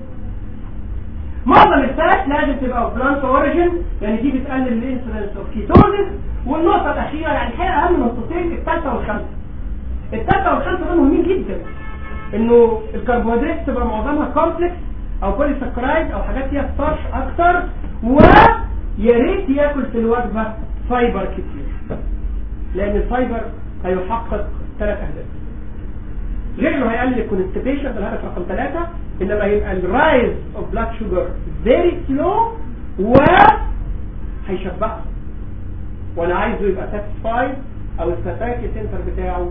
معظم الفات لازم تبقى اوف بلانت اوريجن يعني دي بتقلل الانسولينس اوف كيتوزيس والنقطه الاخيره يعني الحقيقه اهم نقطتين الثالثه والخامسه التالتة والخامسة دول مهمين جدا انه الكربوهيدرات تبقى معظمها كومبلكس او بوليساكرايد او حاجات فيها ستارش اكتر ويا ريت ياكل في الوجبة فايبر كتير لان الفايبر هيحقق ثلاث اهداف غير انه هيقلل الكونستيبيشن ده الهدف رقم ثلاثة انما يبقى الرايز اوف بلاد شوجر فيري سلو و هيشبعه وانا عايزه يبقى ساتسفايد او الساتايتي سنتر بتاعه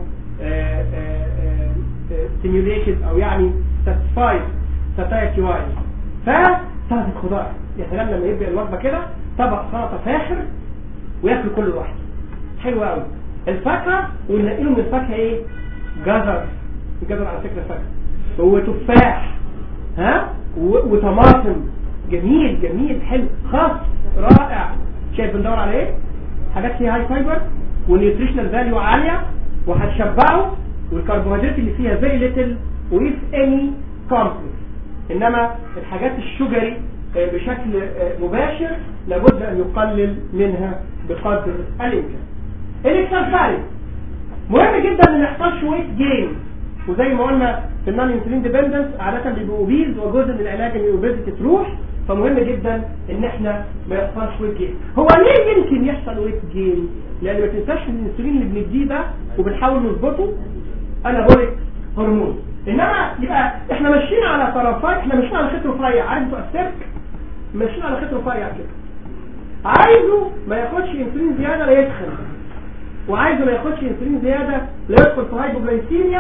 ستيميوليتد او يعني ساتسفايد ساتايتي وايز فسلطه الخضار يا سلام لما يبدا الوجبه كده طبق سلطه فاخر وياكل كل واحد حلو قوي الفاكهه وننقي له من الفاكهه ايه جزر الجزر على فكره فاكهه هو تفاح ها و- وطماطم جميل جميل حلو خاص رائع شايف بندور على ايه حاجات فيها هاي فايبر والنيوتريشنال فاليو عاليه وهتشبعه والكربوهيدرات اللي فيها فيري ليتل ويف اني كومبلكس انما الحاجات الشجري آه، بشكل آه، مباشر لابد ان يقلل منها بقدر الامكان الاكسرسايز مهم جدا ان ما يحصلش ويت جين وزي ما قلنا في النون انسولين ديبندنس عاده بيبقوا اوبيز وجزء من العلاج ان الاوبيزيتي تروح فمهم جدا ان احنا ما يحصلش ويت جين هو ليه يمكن يحصل ويت جين لان ما تنساش ان الانسولين اللي بنديه ده وبنحاول نظبطه انابوليك هرمون انما يبقى احنا ماشيين على طرفي احنا ماشيين على خط رفيع عارف بتوع السيرك ماشيين على خط رفيع كده عايزه ما ياخدش انسولين زياده لا يتخن وعايزه ما ياخدش انسولين زياده لا يدخل في هايبوجلايسيميا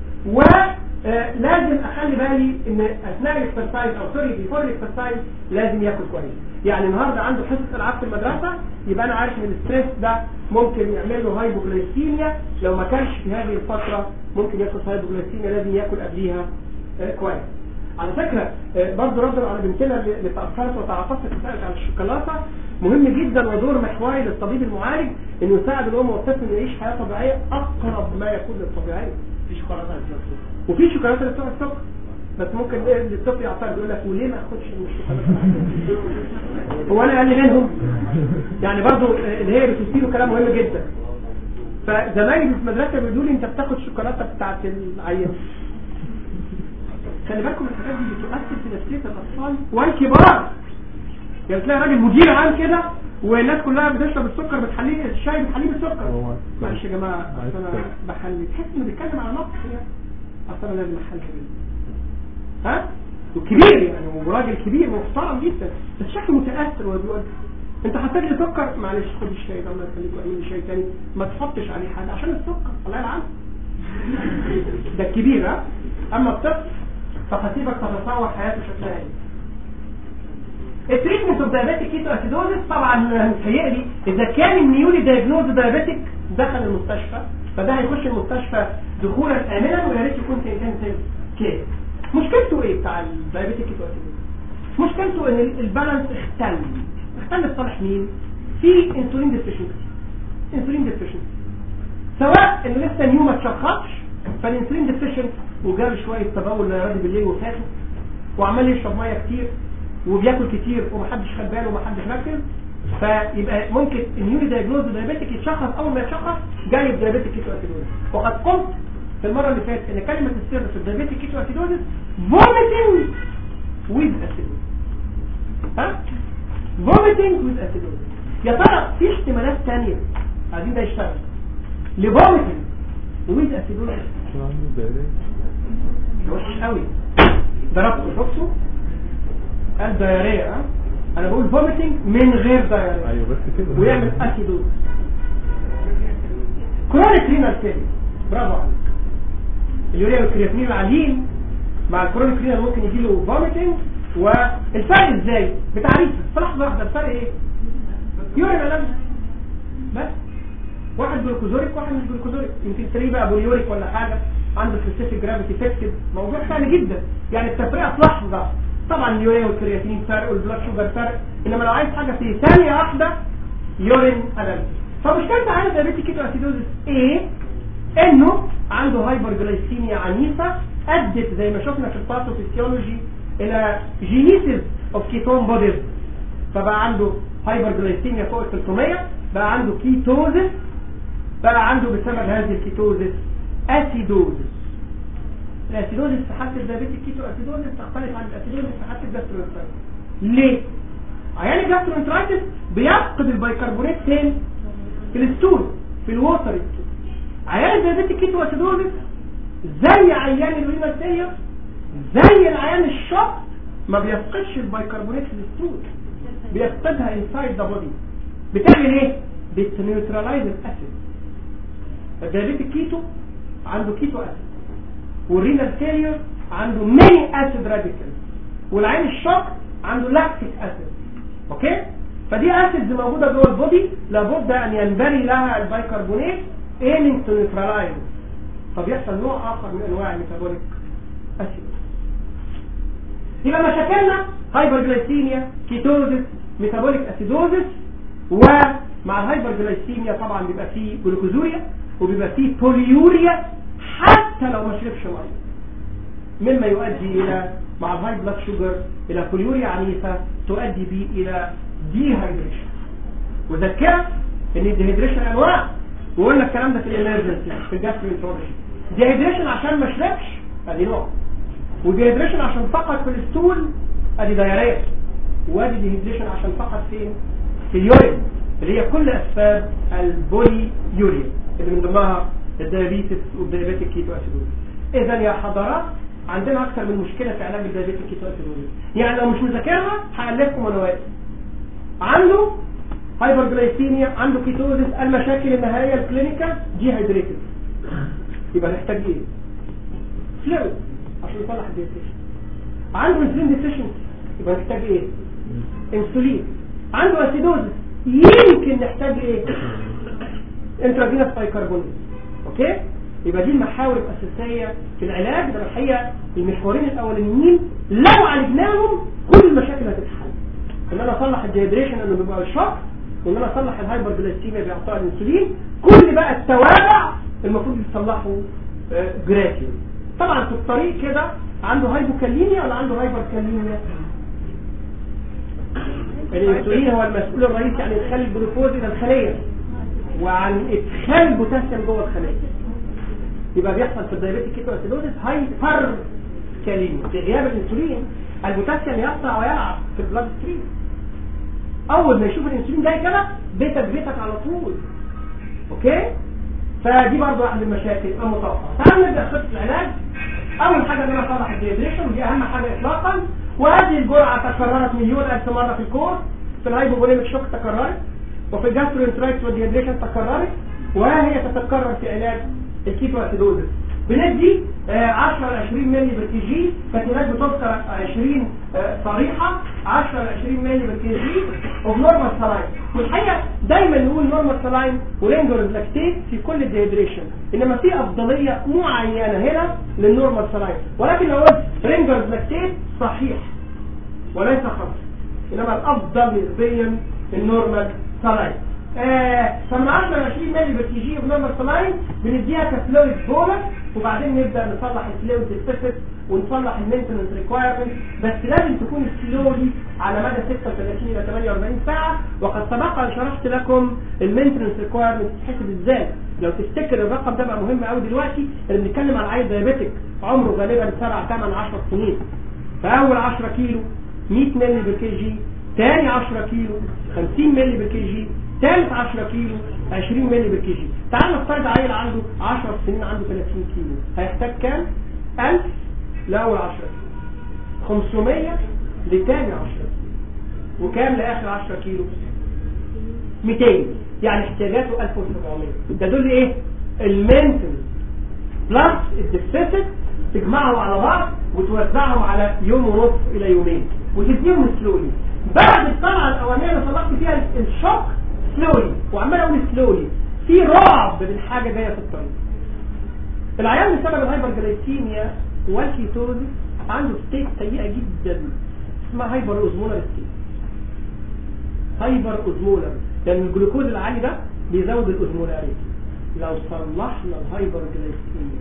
ولازم اخلي بالي ان اثناء الاكسرسايز او سوري بيفور الاكسرسايز لازم ياكل كويس يعني النهارده عنده حصه العاب في المدرسه يبقى انا عارف ان الستريس ده ممكن يعمل له هايبوجلايسيميا لو ما كانش في هذه الفتره ممكن ياخد هايبوجلايسيميا لازم ياكل قبليها آه، كويس على فكرة آه، برضه ردا على بنتنا اللي اللي تأخرت وتعاطفت تسألك عن الشوكولاتة مهم جدا ودور محوري للطبيب المعالج انه يساعد الام والطفل انه يعيش حياة طبيعية اقرب ما يكون للطبيعية في شوكولاته وفي شوكولاتة اللي بتوع السكر بس ممكن إيه الطفل يعترض يقول لك وليه ما اخدش من الشوكولاتة هو انا اقل منهم يعني برضه آه، اللي هي بتثيره كلام مهم جدا فزمايلي في المدرسة بيقولوا لي انت بتاخد شوكولاتة بتاعت العيان خلي بالكم الحاجات دي بتؤثر في نفسية الأطفال والكبار يعني تلاقي راجل مدير عام كده والناس كلها بتشرب السكر بتحليه الشاي بتحليه بالسكر هو- معلش يا جماعة أصل أنا بحلي تحس إنه بيتكلم على نقص يعني أصل أنا لازم أحلي بيه ها وكبير يعني وراجل كبير محترم جدا بس شكله متأثر وهو بيقول انت حطيت لي سكر معلش خد الشاي ده الله يخليك واعمل لي شاي تاني ما تحطش عليه حاجه عشان السكر الله يلعنه ده الكبير ها اما الطفل فهسيبك تتصور حياته شكلها ايه التريتمنت اوف دايابيتيك كيتو اسيدوزيس طبعا متهيألي اذا كان النيولي دايجنوز دايابيتيك دخل المستشفى فده هيخش المستشفى دخولا امنا ويا ريت يكون في انتنسيف كير مشكلته ايه بتاع الدايابيتيك كيتو اسيدوزيس مشكلته ان ال- البالانس اختل اختل لصالح مين في انسولين ديفيشنسي انسولين ديفيشنسي سواء انه لسه نيو ما اتشخصش فالانسولين ديفيشنت وجاب شويه تبول لا يرضي بالليل وفاته وعمال يشرب ميه كتير وبياكل كتير ومحدش خد باله ومحدش ركز فيبقى ممكن النيوري دايجنوز دايابيتيك يتشخص اول ما يتشخص جاي بدايابيتيك كيتو اسيدوزيس وقد قلت في المره اللي فاتت ان كلمه السر في الدايابيتيك كيتو اسيدوزيس فوميتنج ويز اسيدوزيس ها فوميتنج ويز اسيدوزيس يا ترى في احتمالات ثانيه عايزين ده يشتغل لفوميتنج ويز اسيدوزيس عشان عنده دايريه وحش قوي ضربته شفته قال دايريه ها انا بقول فوميتنج من غير دايريه ايوه بس كده ويعمل اسيدوز كرونيك رينال فيلير برافو عليك اليوريا والكرياتينين العاليين مع الكرونيك رينال ممكن يجي له فوميتنج والفرق ازاي بتعريف في لحظه واحده الفرق ايه يورين الم بس واحد جلوكوزوريك واحد مش جلوكوزوريك يمكن تلاقيه بقى بوليوريك ولا حاجه عنده سبيسيفيك جرافيتي فيكسد موضوع سهل جدا يعني التفرقه في لحظه طبعا اليوريا والكرياتينين فرق والبلاد شوجر فرق انما لو عايز حاجه في ثانيه واحده يورين الم فمشكلة عن دايابيتيك كيتو اسيدوزيس ايه انه عنده هايبر جلايسيميا عنيفه ادت زي ما شفنا في الباثوفيسيولوجي الى جينيسيس اوف كيتون بوديز فبقى عنده هايبر جلايسيميا فوق ال 300 بقى عنده كيتوزيس بقى عنده بسبب هذه الكيتوزيس اسيدوزس الاسيدوزس في حالة الدايابيتيك كيتو اسيدوزس تختلف عن الاسيدوزس في حالة الجاسترونترايتس ليه؟ عيان الجاسترونترايتس بيفقد البيكربونات فين؟ في الستول في الووتر ستول عيان الدايابيتيك كيتو اسيدوزس زي عيان الرينال فيلير زي العيان الشط ما بيفقدش البيكربونات في الستول بيفقدها انسايد ذا بودي بتعمل ايه؟ بتنيوتراليز الاسيد الدايابيتيك كيتو عنده كيتو اسيد والرينال فيلير عنده ماني اسيد راديكال والعين الشوك عنده لاكتيك اسيد اوكي فدي اسيدز موجوده جوه البودي لابد ان ينبري لها البيكربونات aiming to neutralize فبيحصل نوع اخر من انواع الميتابوليك اسيد يبقى مشاكلنا هايبرجلايسيميا كيتوزيس ميتابوليك اسيدوزيس ومع الهايبرجلايسيميا طبعا بيبقى فيه جلوكوزوريا وبيبقى فيه بوليوريا حتى لو ما شربش ميه مما يؤدي الى مع الهاي بلاد شوجر الى بوليوريا عنيفه تؤدي به الى ديهايدريشن وذكرت ان الديهايدريشن انواع وقلنا الكلام ده في الامرجنسي في الجاسترونترولوجي ديهايدريشن عشان ما شربش ادي نوع وديهايدريشن عشان فقط في الستول ادي دايريه وادي ديهايدريشن عشان فقط فين في اليورين اللي هي كل اسباب البولي يوريا اللي من ضمنها الديابيتس والديابيتيك كيتو اسيدوز اذا يا حضرات عندنا اكثر من مشكله في علاج الديابيتيك كيتو اسيدوز يعني لو مش مذاكرها هالفكم وانا واقف عنده هايبرجلايسيميا عنده كيتوزيس المشاكل النهائيه الكلينيكال دي هيدريتد يبقى نحتاج ايه فلويد عشان يصلح الديابيتس عنده انسولين ديفيشنسي يبقى نحتاج ايه انسولين عنده اسيدوزيس يمكن نحتاج ايه انترافينوس بايكربونات اوكي يبقى دي المحاور الاساسيه في العلاج ده الحقيقه المحورين الاولانيين لو عالجناهم كل المشاكل هتتحل ان انا اصلح الديهيدريشن انه بيبقى الشوك وان انا اصلح الهايبرجلايسيميا باعطاء الانسولين كل بقى التوابع المفروض يتصلحوا جراتيو طبعا في الطريق كده عنده هايبوكاليميا ولا عنده هايبركاليميا الانسولين هو المسؤول الرئيسي عن ادخال الجلوكوز الى الخليه وعن ادخال البوتاسيوم جوه الخليه يبقى بيحصل في الدايابيتيك كيتو اسيدوزيس هايبر كاليميا في غياب الانسولين البوتاسيوم يقطع ويلعب في البلاد ستريم اول ما يشوف الانسولين جاي كده بيتك بيتك على طول اوكي فدي برضه واحد من المشاكل المتوقعه تعال نبدا خطه العلاج اول حاجه ان انا اصلح الديهيدريشن ودي اهم حاجه اطلاقا وهذه الجرعه تكررت مليون الف مره في الكورس في الهايبوفوليميك شوك تكررت وفي الجاسترونترايتس والديهيدريشن تكررت وهي تتكرر في علاج الكيتو اسيدوزيس بندي 10 ل 20 مللي بر كي جي فتينات بتذكر 20 آه، صريحه 10 ل 20 مللي بر كي جي اوف نورمال سلاين والحقيقه دايما نقول نورمال سلاين ولينجرز لاكتيت في كل الديهيدريشن انما في افضليه معينه هنا للنورمال سلاين ولكن لو قلت رينجرز لاكتيت صحيح وليس خطا انما الافضل نسبيا النورمال سلاين آه فمن 10 ل 20 مللي بر كي جي اوف نورمال سلاين بنديها كفلويد بولس وبعدين نبدا نصلح الفلويد ديفيسيت ونصلح المينتنس ريكوايرمنت بس لازم تكون سلولي على مدى 36 الى 48 ساعه وقد سبق ان شرحت لكم المينتنس ريكوايرمنت تتحسب ازاي لو تفتكر الرقم ده بقى مهم قوي دلوقتي اللي بنتكلم على عيل دايابيتك عمره غالبا 7 8 10 سنين فاول 10 كيلو 100 مللي بالكي جي ثاني 10 كيلو 50 مللي بالكي جي ثالث 10 كيلو 20 مللي بالكي جي تعال نفترض عيل عنده 10 سنين عنده 30 كيلو هيحتاج كام 1000 لاول 10 كيلو 500 لتاني 10 كيلو وكام لاخر 10 كيلو 200 يعني احتياجاته 1700 ده دول ايه المينتنس بلس الديفيسيت تجمعهم على بعض وتوزعهم على يوم ونص الى يومين وتديهم سلولي بعد الطلعه الاولانيه اللي طلعت فيها الشوك سلولي وعمال اقول سلولي في رعب من حاجه جايه في الطريق العيان بسبب الهايبرجلايسيميا والكيتوزيس عنده ستيت سيئه جدا اسمها هايبر اوزمولار ستيت هايبر اوزمولار لان الجلوكوز العالي ده بيزود الاوزمولاريتي لو صلحنا الهايبرجلايسيميا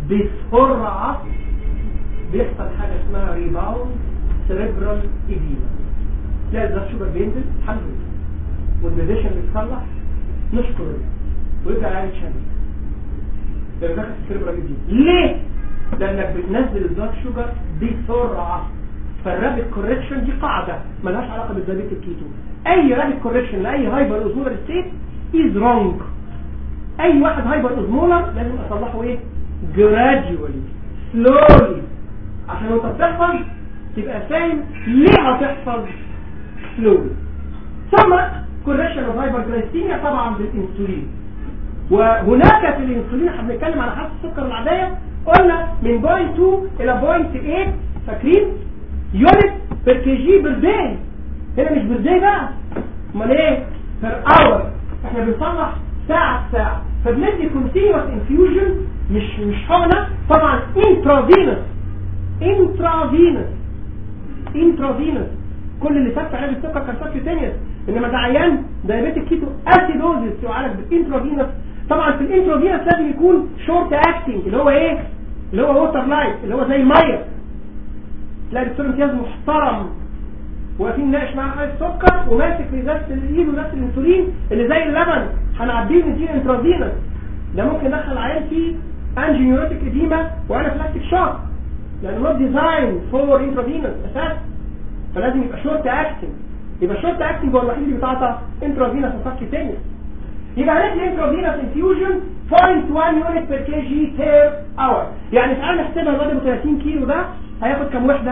بسرعه بيحصل حاجه اسمها ريباوند سيريبرال ايديما تلاقي البلاد شوجر بينزل الحمد لله والميديشن بيتصلح نشكر الله ويبقى العيال شامل لان داخل في السيربرال دي ليه لانك بتنزل البلاد شوجر بسرعه فالرابid كوركشن دي قاعده ملهاش علاقه بالدايبيتيك كيتو اي رابid كوركشن لاي هايبر اوزمولر ستيت از رونج اي واحد هايبر اوزمولر لازم اصلحه ايه جراديولي سلولي عشان وانت بتحفظ تبقى فاهم ليه هتحفظ سلولي ثم كوركشن اوف هايبرجلايسيميا طبعا بالانسولين وهناك في الانسولين احنا بنتكلم على حالة السكر العادية قلنا من بوينت 2 الى بوينت 8 فاكرين يونت بير كي جي بير داي هنا مش بير داي بقى امال ايه بير اور احنا بنصلح ساعة ساعة فبندي كونتينوس انفيوجن مش مش حقنة طبعا انترافينوس انترافينوس انترافينوس كل اللي فات في علاج السكر كان سبكيوتينيوس انما ده عيان دايابيتيك كيتو اسيدوزيس يعالج بالانترافينوس طبعا في الانترافينوس لازم يكون شورت اكتنج اللي هو ايه اللي هو ووتر لايت اللي هو زي الميه تلاقي الدكتور امتياز محترم واقفين ناقش معاه حاله السكر وماسك في ازازه الايد وازازه الانسولين اللي زي اللبن هنعديه نديه انترافينوس ده ممكن يدخل عيان فيه انجينيوريتك اديما وانافلاكتيك شوك لانه نوت ديزاين فور انترافينوس اساسا فلازم يبقى شورت اكتنج يبقى الشورت اكتنج هو الوحيد اللي بيتعاطى انترافينوس وصفي تاني يبقى هندي انترافينوس انفيوجن 0.1 يونت بير كي جي بير اور يعني تعالى نحسبها الواد ابو 30 كيلو ده هياخد كام وحده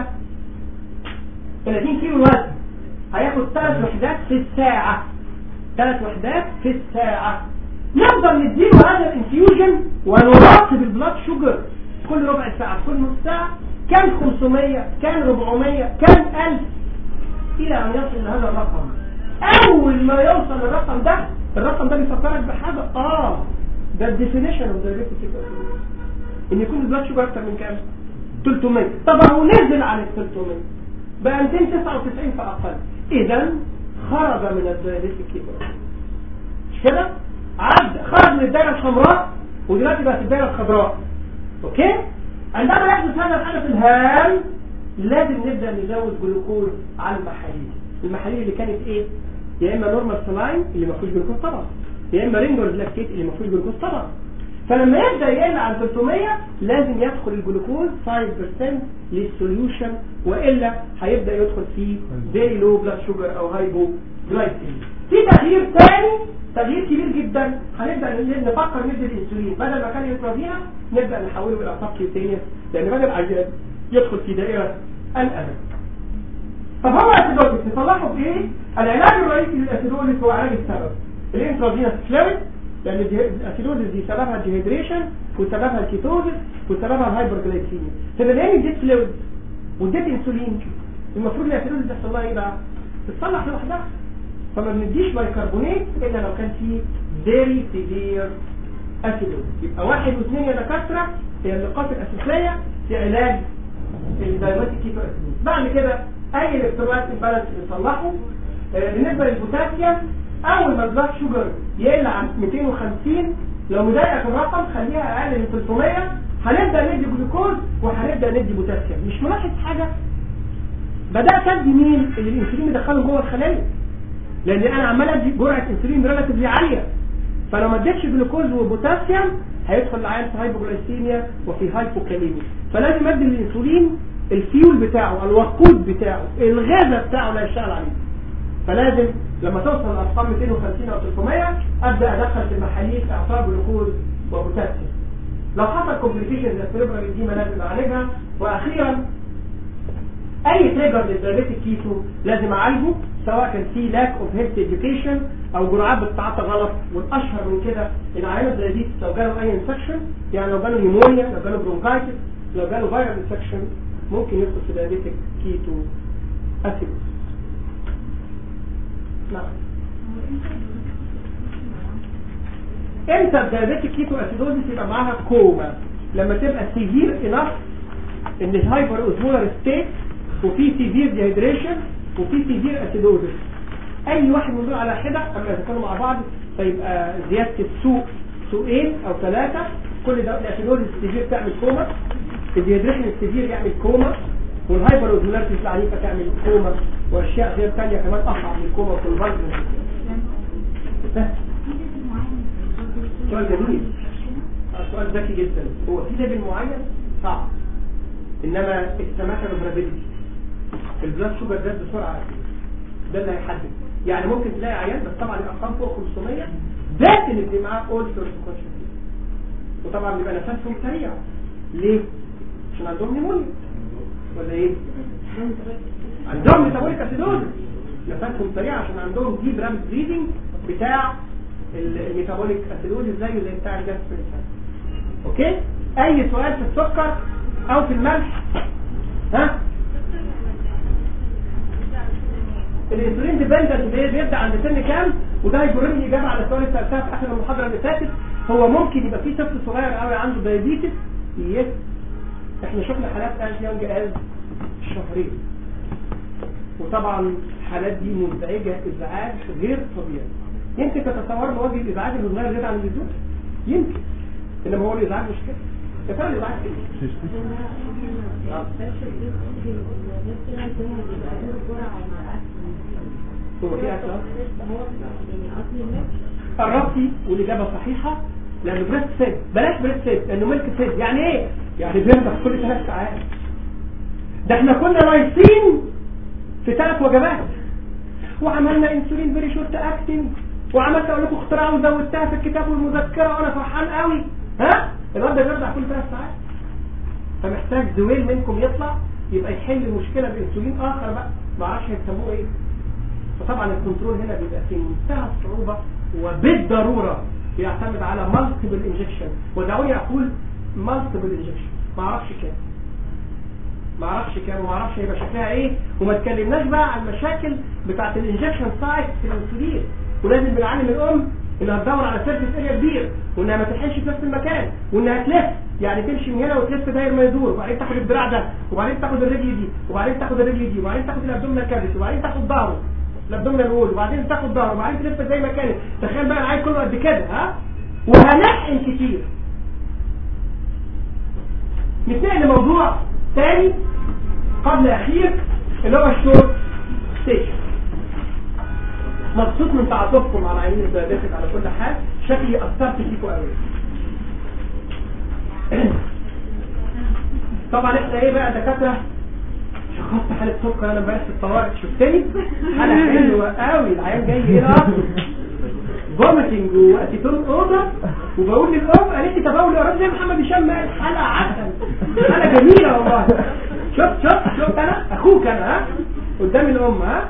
30 كيلو وزن هياخد ثلاث وحدات في الساعه ثلاث وحدات في الساعه نفضل نديله هذا الانفيوجن ونراقب البلاد شوجر كل ربع ساعه كل نص ساعه كان 500 كان 400 كان 1000 الى ان يصل لهذا الرقم اول ما يوصل الرقم ده الرقم ده بيفكرك بحاجه اه ده الديفينيشن اوف دايبيتيك ان يكون البلاد شوجر اكتر من كام 300 طب هو نزل عن ال 300 بقى 299 فاقل اذا خرج من الدايبيتيك مش كده عد خرج من الدائره الحمراء ودلوقتي بقت الدائره الخضراء اوكي عندما يحدث هذا الحدث الهام لازم نبدا نزود جلوكوز على المحاليل المحاليل اللي كانت ايه يا اما نورمال سلاين اللي ما فيهوش جلوكوز طبعا يا اما رينجرز لاكتيت اللي ما فيهوش جلوكوز طبعا فلما يبدا يقل عن 300 لازم يدخل الجلوكوز 5% للسوليوشن والا هيبدا يدخل في فيري لو بلاد شوجر او هايبو جلايسيميا في تغيير ثاني تغيير كبير جدا هنبدا نفكر ندي الانسولين بدل ما كان يترافينا نبدا نحوله الى سبكيوتينيوس لان بدل العيان يدخل في دائره الالم طب هو اسيدوزيس نصلحه بايه العلاج الرئيسي للاسيدوزيس هو علاج السبب الانترافينوس فلويد لان الاسيدوزيس دي سببها الديهيدريشن وسببها الكيتوزيس وسببها الهايبرجلايسيميا فاذا لان اديت فلويد واديت انسولين المفروض الاسيدوزيس يحصل لها ايه بقى تتصلح لوحدها فما بنديش بايكربونات الا لو كان في فيري سيفير اسيدوزيس يبقى واحد واثنين يا دكاتره هي النقاط الاساسيه في علاج الدايبيتيك كيتو اسيدوزيس بعد كده اي الكترولايت امبالانس بنصلحه آه، بالنسبه للبوتاسيوم اول ما البلاد شوجر يقل عن 250 لو مضايقك الرقم خليها اقل من 300 هنبدا ندي جلوكوز وهنبدا ندي بوتاسيوم مش ملاحظ حاجه بدات ادي مين اللي الانسولين مدخله جوه الخلايا لان انا عمال ادي جرعه انسولين ريلاتيفلي عاليه فلو ما اديتش جلوكوز وبوتاسيوم هيدخل العيان في هايبوجلايسيميا وفي هايبوكاليميا فلازم ادي الانسولين الفيول بتاعه الوقود بتاعه الغذاء بتاعه اللي هيشتغل عليه فلازم لما توصل لارقام 250 او 300 ابدا ادخل في المحاليل اعطاء جلوكوز وبوتاسيوم لو حصل كومبليكيشن زي السيربرال اديما لازم اعالجها واخيرا اي تريجر للدايبيتيك كيتو لازم اعالجه سواء كان في لاك اوف هيلث اديوكيشن او جرعات بتتعاطى غلط والاشهر من كده العيان الدايبيتس لو جاله اي انفكشن يعني لو جاله نيمونيا لو جاله برونكايتس لو جاله فيرال انفكشن ممكن يدخل في دايبيتيك كيتو اسيد نعم امتى الدايبيتيك كيتو اسيدوزيس يبقى معاها كوما لما تبقى سيفير انف ان الهايبر اوزمولار ستيت وفي سيفير ديهيدريشن وفي سيفير اسيدوزيس اي واحد من دول على حده اما يتكلموا مع بعض فيبقى زياده السوق سوقين او ثلاثه كل ده الاسيدوزيس السيفير تعمل كوما الديهيدريشن السيفير يعمل كوما والهايبر اوزمولاريتي العنيفه تعمل كوما واشياء غير ثانيه كمان اصعب من الكوما والفايبر سؤال جميل سؤال ذكي جدا هو في ليفل معين صعب انما السماكه الفرابيلتي البلاد شوجر ده بسرعه ده اللي هيحدد يعني ممكن تلاقي عيان بس طبعا الارقام فوق 500 لكن اللي معاه اول سورس وطبعا بيبقى نفسهم سريع ليه؟ عشان عندهم نيمونيا ولا ايه؟ عندهم ميتابوليك اسيدوز نفسهم سريع عشان عندهم ديب رابid بريدنج بتاع ال- الميتابوليك اسيدوز زيه زي بتاع الجاس اوكي اي سؤال في السكر او في الملح ها الانسولين ديبندنت بيبدا عند سن كام وده هيجرني اجابه على السؤال اللي سالتها في اخر المحاضره اللي فاتت هو ممكن يبقى في طفل صغير قوي عنده دايابيتس يس احنا شفنا حالات انت يونج از شهرين وطبعا الحالات دي مزعجه ازعاج غير طبيعي يمكن تتصور مواجهه الازعاج اللي صغير زياده عن اللزوم يمكن انما هو الازعاج مش كده يا ترى الازعاج كده هو في اكل قربتي والاجابه صحيحه لانه بريست فيد بلاش بريست فيد لانه ميلك فيد يعني ايه يعني بيرضع كل ثلاث ساعات ده احنا كنا رايحين في ثلاث وجبات وعملنا انسولين فيري شورت اكتنج وعملت اقول لكم اختراع وزودتها في الكتاب والمذكره وانا فرحان قوي ها الواد ده بيرضع كل ثلاث ساعات فمحتاج دويل منكم يطلع يبقى يحل مشكله بانسولين اخر بقى ما اعرفش هيسموه ايه فطبعا الكنترول هنا بيبقى في منتهى الصعوبة وبالضرورة بيعتمد على مالتيبل انجكشن ودعوني اقول مالتيبل انجكشن ما اعرفش كام ما اعرفش كام وما اعرفش هيبقى شكلها ايه وما تكلمناش بقى عن المشاكل بتاعت الانجكشن سايت في الانسولين ولازم بنعلم الام انها تدور على سيرفيس اريا كبير وانها ما تلحقش في نفس المكان وانها تلف يعني تمشي من هنا وتلف داير ما يدور وبعدين تاخد الدراع ده وبعدين تاخد الرجل دي وبعدين تاخد الرجل دي وبعدين تاخد الابدومينال كابس وبعدين تاخد ظهره الابدومينال وول وبعدين تاخد ظهره وبعدين تلف زي ما كانت تخيل بقى العيل كله قد كده ها وهنحقن كتير نتنقل لموضوع تاني قبل اخير اللي هو الشورت ستيشن مبسوط من تعاطفكم على عينين الدايابيتك على كل حال شكلي اثرت فيكم قوي طبعا احنا ايه بقى دكاتره شخصت حالة سكر انا امبارح في الطوارئ شفتني حالة حلوة قوي العيان جاي ايه الارض فوميتنج واتيتون اوضه وبقول للام قالت لي طب اقول يا راجل زي محمد هشام قال حلقه عسل حلقه جميله والله شفت شفت شفت انا اخوك انا ها قدام الام ها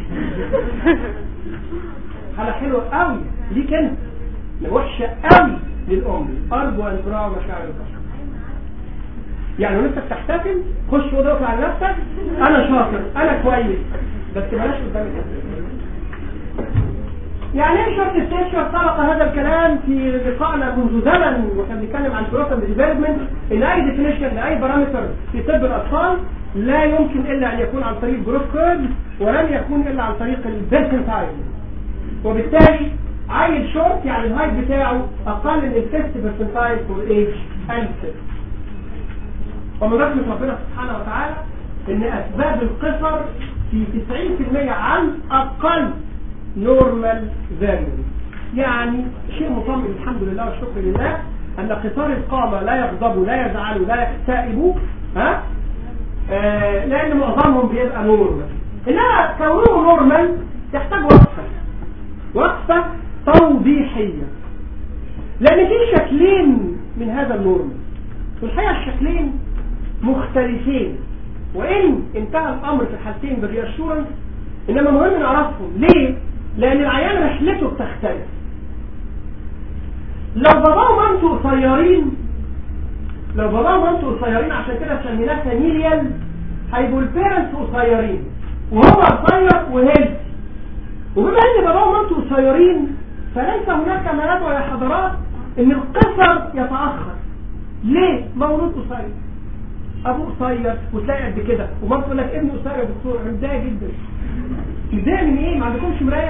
حلقه حلوه قوي ليك انت وحشه قوي للام ارجو ان تراعوا مشاعر البشر يعني نفسك تحتفل خش اوضه واقفل على نفسك انا شاطر انا كويس بس بلاش قدام الناس يعني ايه شرط التشر سبق هذا الكلام في لقائنا منذ زمن واحنا بنتكلم عن بروتين ديفلوبمنت ان اي ديفينيشن لاي بارامتر في طب الاطفال لا يمكن الا ان يكون عن طريق جروب كيرف ولن يكون الا عن طريق البرسنتايل وبالتالي عيل شورت يعني الهايت بتاعه اقل من الفيست برسنتايل فور ايج اند ومن رحمة ربنا سبحانه وتعالى ان اسباب القصر في 90% عن اقل نورمال فاليو يعني شيء مطمئن الحمد لله والشكر لله ان قصار القامة لا يغضب لا يزعل لا يكتئب ها آه لان معظمهم بيبقى نورمال انما كونه نورمال يحتاج وقفة وقفة توضيحية لان في شكلين من هذا النورمال والحقيقة الشكلين مختلفين وان انتهى الامر في الحالتين بالرياشورنس انما مهم نعرفهم ليه لان العيان رحلته بتختلف لو باباه ومامته قصيرين لو باباه ومامته قصيرين عشان كده سميناه فاميليال هيبقوا البيرنتس قصيرين وهو قصير وهيلثي وبما ان باباه ومامته قصيرين فليس هناك ما يدعو يا حضرات ان القصر يتاخر ليه مولود قصير ابوه قصير وتلاقي قد كده ومامته تقول لك ابني قصير يا دكتور متضايق جدا متضايق من ايه ما عندكمش مرايه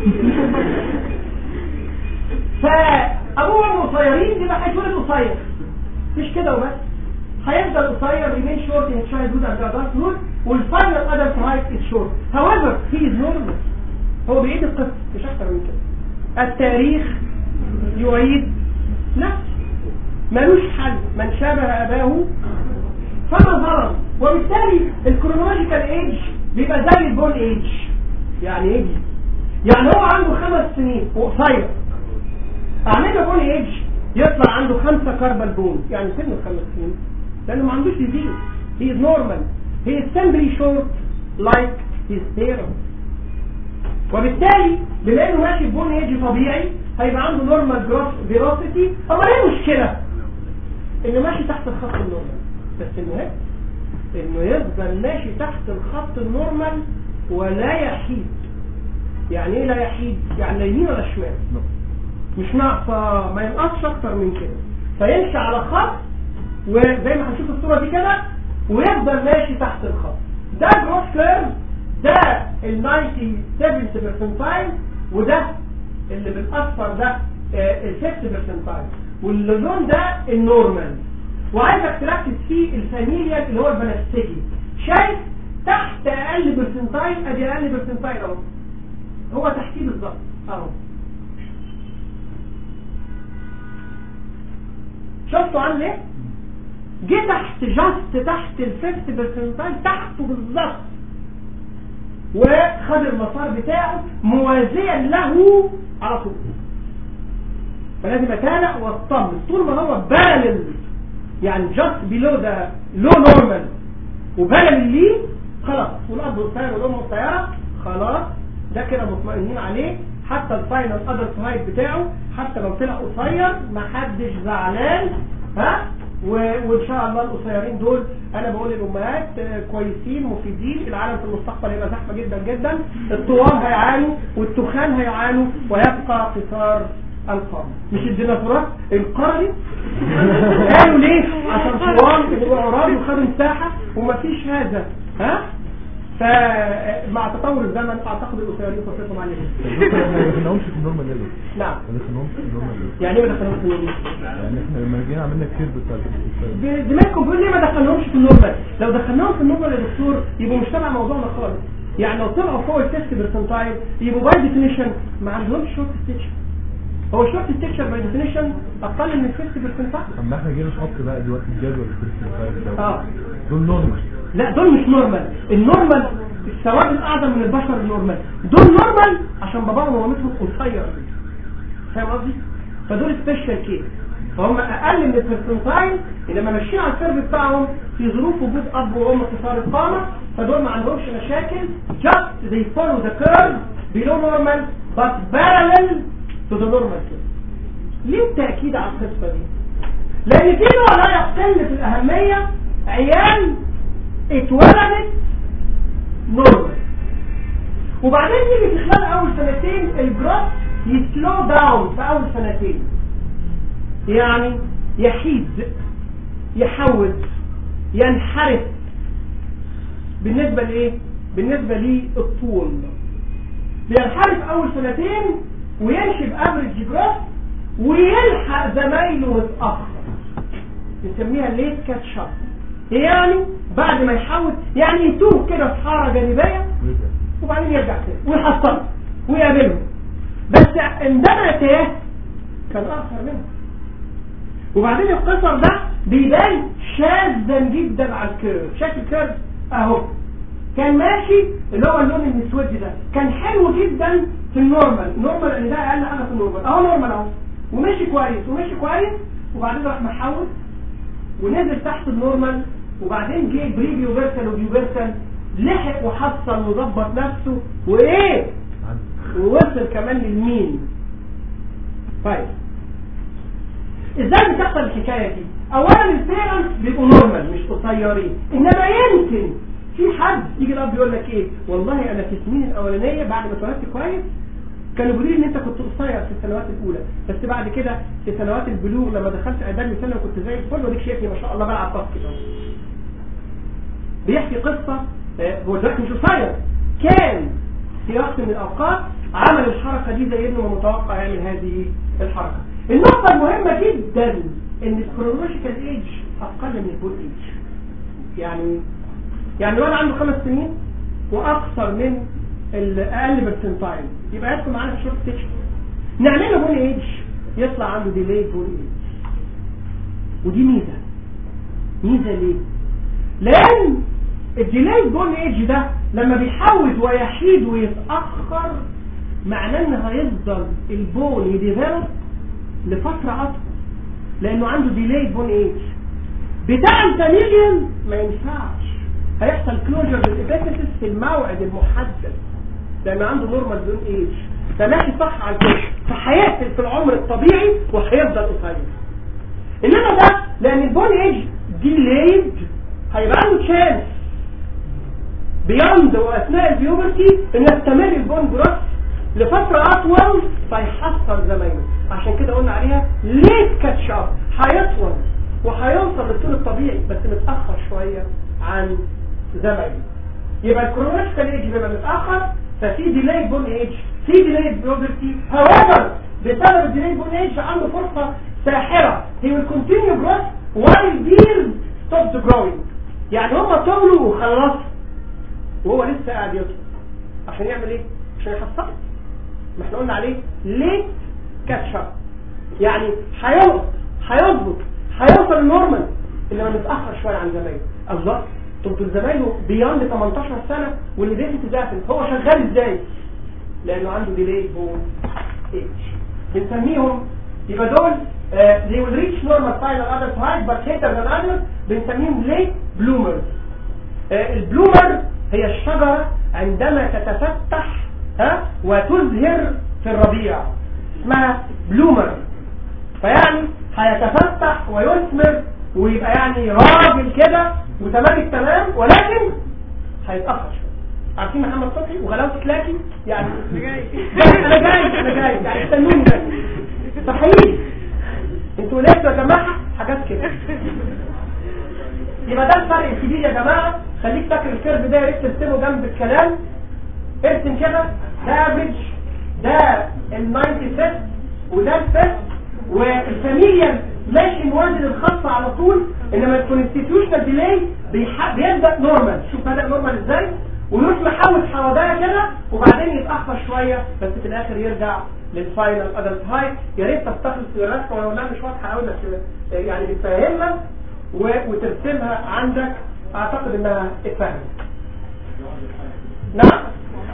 فابوه وامه قصيرين يبقى هيتولد قصير مش كده وبس هيفضل قصير ريمين شورت ان تشايلد هود اند ادلت هود والفاينل ادلت هايت از شورت هاويفر هي از نورمال هو بيعيد القصه مش اكتر من كده التاريخ يعيد نفسه ملوش حل من شابه اباه فما ظلم وبالتالي الكرونولوجيكال ايج بيبقى زي البون ايج يعني ايه دي؟ يعني هو عنده خمس سنين وقصير اعمل له بون ايج يطلع عنده خمسة كاربال بون يعني سنه خمس سنين لانه ما عندوش ديزيز هي از نورمال هي از simply short like his parents وبالتالي بما انه ماشي ببون ايج طبيعي هيبقى عنده نورمال جروس فيروسيتي اما ايه المشكله انه ماشي تحت الخط النورمال بس المهم انه يفضل ماشي تحت الخط النورمال ولا يحيد يعني ايه لا يحيد يعني لا يمين ولا شمال مش ناقصه ما ينقصش اكتر من كده فيمشي على خط وزي ما هنشوف الصوره دي كده ويفضل ماشي تحت الخط ده جروس كيرف ده ال 97 برسنتايل وده اللي بالاصفر ده ال 50 برسنتايل واللون ده النورمال وعايزك تركز في الفاميليا اللي هو البنفسجي شايف تحت اقل برسنتايل ادي اقل برسنتايل اهو هو تحتيه بالظبط اهو شفتوا عامل ايه جه تحت جاست تحت الفيفت برسنتايل تحته بالظبط وخد المسار بتاعه موازيا له على طول فلازم اتابع واطمن طول ما هو بالغ يعني جاست بيلو ده لو نورمال وبالغ ليه خلاص والاب قصير والام قصيره خلاص ده كده مطمئنين عليه حتى الفاينل ادر هايت بتاعه حتى لو طلع قصير محدش زعلان ها و- وان شاء الله القصيرين دول انا بقول للامهات آه، كويسين مفيدين العالم في المستقبل هيبقى زحمه جدا جدا الطوال هيعانوا والتخان هيعانوا ويبقى قصار القرن مش الديناصورات القرن قالوا ليه عشان طوال يبقوا عراض وخدوا مساحه ومفيش هذا ها فمع تطور الزمن اعتقد القصيرين فرصتهم عاليه جدا ما دخلناهمش في النورمال ليفل نعم ما دخلناهمش في النورمال ليفل يعني ايه ما دخلهمش في النورمال يعني احنا لما جينا عملنا كتير بالتالي دماغكم بيقول ليه ما دخلناهمش في النورمال لو دخلناهم في النورمال يا دكتور يبقوا مش تبع موضوعنا خالص يعني لو طلعوا فوق التست برسنتايل يبقوا باي ديفينيشن ما عندهمش شورت ستيتشر هو شورت ستيتشر باي ديفينيشن اقل من 50 برسنتايل اما احنا جينا نحط بقى دلوقتي الجدول في اه دول نورمال لا دول مش نورمال النورمال السواد الاعظم من البشر النورمال دول نورمال عشان باباهم ومامتهم قصير فاهم قصدي فدول سبيشال كيس فهم اقل من البرسنتايل انما ماشيين على الكيرف بتاعهم في ظروف وجود اب وام قصار القامه فدول ما عندهمش مشاكل just they follow the curve below normal but parallel to the normal curve ليه التأكيد على القصة دي لان في نوع لا يقل في الاهمية عيال اتولدت نورمال وبعدين يجي في خلال اول سنتين الجروث يسلو داون في اول سنتين يعني يحيد يحود ينحرف بالنسبة لايه بالنسبة للطول بينحرف اول سنتين ويمشي بافريج جروث ويلحق زمايله متاخر نسميها ليت كاتشب يعني بعد ما يحاول يعني يتوه كده في حاره جانبيه وبعدين يرجع تاني ويحصل ويقابلهم بس عندما تاه كان اخر منه وبعدين القصر ده بيبان شاذا جدا على الكيرف شكل الكيرف اهو كان ماشي اللي هو اللون الاسود ده كان حلو جدا في النورمال نورمال ان ده اقل حاجه في النورمال اهو نورمال اهو ومشي كويس ومشي كويس وبعدين راح محول ونزل تحت النورمال وبعدين جه بريفيو فيرسال وبيوفيرسال لحق وحصل وظبط نفسه وايه ووصل كمان للمين طيب ازاي بتحصل الحكايه دي اولا البيرنتس بيبقوا نورمال مش قصيرين انما يمكن في حد يجي الاب يقول لك ايه والله انا في السنين الاولانيه بعد ما اتولدت كويس كانوا بيقولوا لي ان انت كنت قصير في السنوات الاولى بس بعد كده في سنوات البلوغ لما دخلت اعدادي سنه كنت زي الفل وديك شايفني ما شاء الله بلعب باسكت اهو بيحكي قصه آه، هو دلوقتي مش قصير كان في وقت من الاوقات عمل الحركه دي زي ابنه ما متوقع يعمل هذه الحركه النقطه المهمه جدا ان الكرونولوجيكال ايج اقل من البول ايج يعني يعني لو انا عنده خمس سنين واكثر من الاقل برسنتايل يبقى يدخل معانا في شورت ستيتش نعمل له بول ايج يطلع عنده ديلي بول ايج ودي ميزة ميزة ليه لان الديلاي بون ايج ده لما بيحوز ويحيد ويتأخر معناه ان هيفضل البون يديفلوب لفترة اطول لانه عنده ديلاي بون ايج بتاع الفاميليان ما ينفعش هيحصل كلوجر للابيثيسيس في الموعد المحدد لان عنده نورمال بون ايج فماشي صح على كده فهيقتل في العمر الطبيعي وهيفضل قصير انما ده لان البون ايج ديلايد هيبقى عنده تشانس بياند واثناء البيوبرتي ان يستمر البون جروث لفترة اطول فيحصل زمايله عشان كده قلنا عليها ليت كاتش اب هيطول وهيوصل للطول الطبيعي بس متأخر شوية عن زمايله يبقى الكرونيكال ايج بيبقى متأخر ففي ديلاي بون ايج في ديلاي بيوبرتي however بسبب الديلاي بون ايج عنده فرصة ساحرة he will continue growth while beard stops growing يعني هم طولوا وخلصوا وهو لسه قاعد يطلع عشان يعمل ايه عشان يحصل ما احنا قلنا عليه ليت كاتشب يعني هيلقط هيظبط هيوصل النورمال اللي ما متاخر شويه عن زمايله الله طب دول زمايله بياند 18 سنه واللي ديت تدافن هو شغال ازاي لانه عنده ديلي بون ايج بنسميهم يبقى دول uh, they will reach normal final adult height but later than others بنسميهم late bloomers uh, البلومر هي الشجرة عندما تتفتح ها وتزهر في الربيع اسمها بلومر فيعني هيتفتح ويثمر ويبقى يعني راجل كده وتمام التمام ولكن هيتأخر شوية عارفين محمد صبحي وغلاوة كلاكي يعني انا جاي انا جاي انا جاي يعني استنوني بس صحيح انتوا لسه يا جماعه حاجات كده يبقى ده الفرق الكبير يا جماعه خليك فاكر الكيرف ده يا ريت ترسمه جنب الكلام ارسم كده ده افريج ده ال 96 وده الفيست والفاميليا ماشي موازن الخاصة على طول انما الكونستيتيوشنال ديلاي بيبدا نورمال شوف بدا نورمال ازاي ويروح محاول حوادية كده وبعدين يتاخر شويه بس في الاخر يرجع للفاينل ادلت هاي يا ريت تستخلص الرسمه ولو انها مش واضحه قوي بس يعني بتفهمها وترسمها عندك اعتقد انها اتفهمت نعم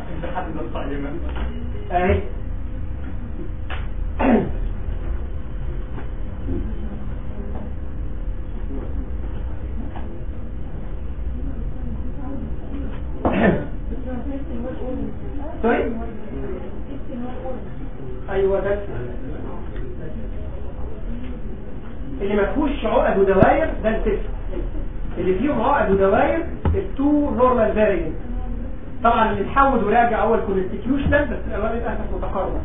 اهي طيب ايوه ده اللي ما فيهوش عقد ودوائر ده التسع اللي فيهم عقد ودوائر التو نورمال فارينت طبعا اللي اتحول وراجع اول كونستيتيوشنال بس الالوان للاسف متقاربه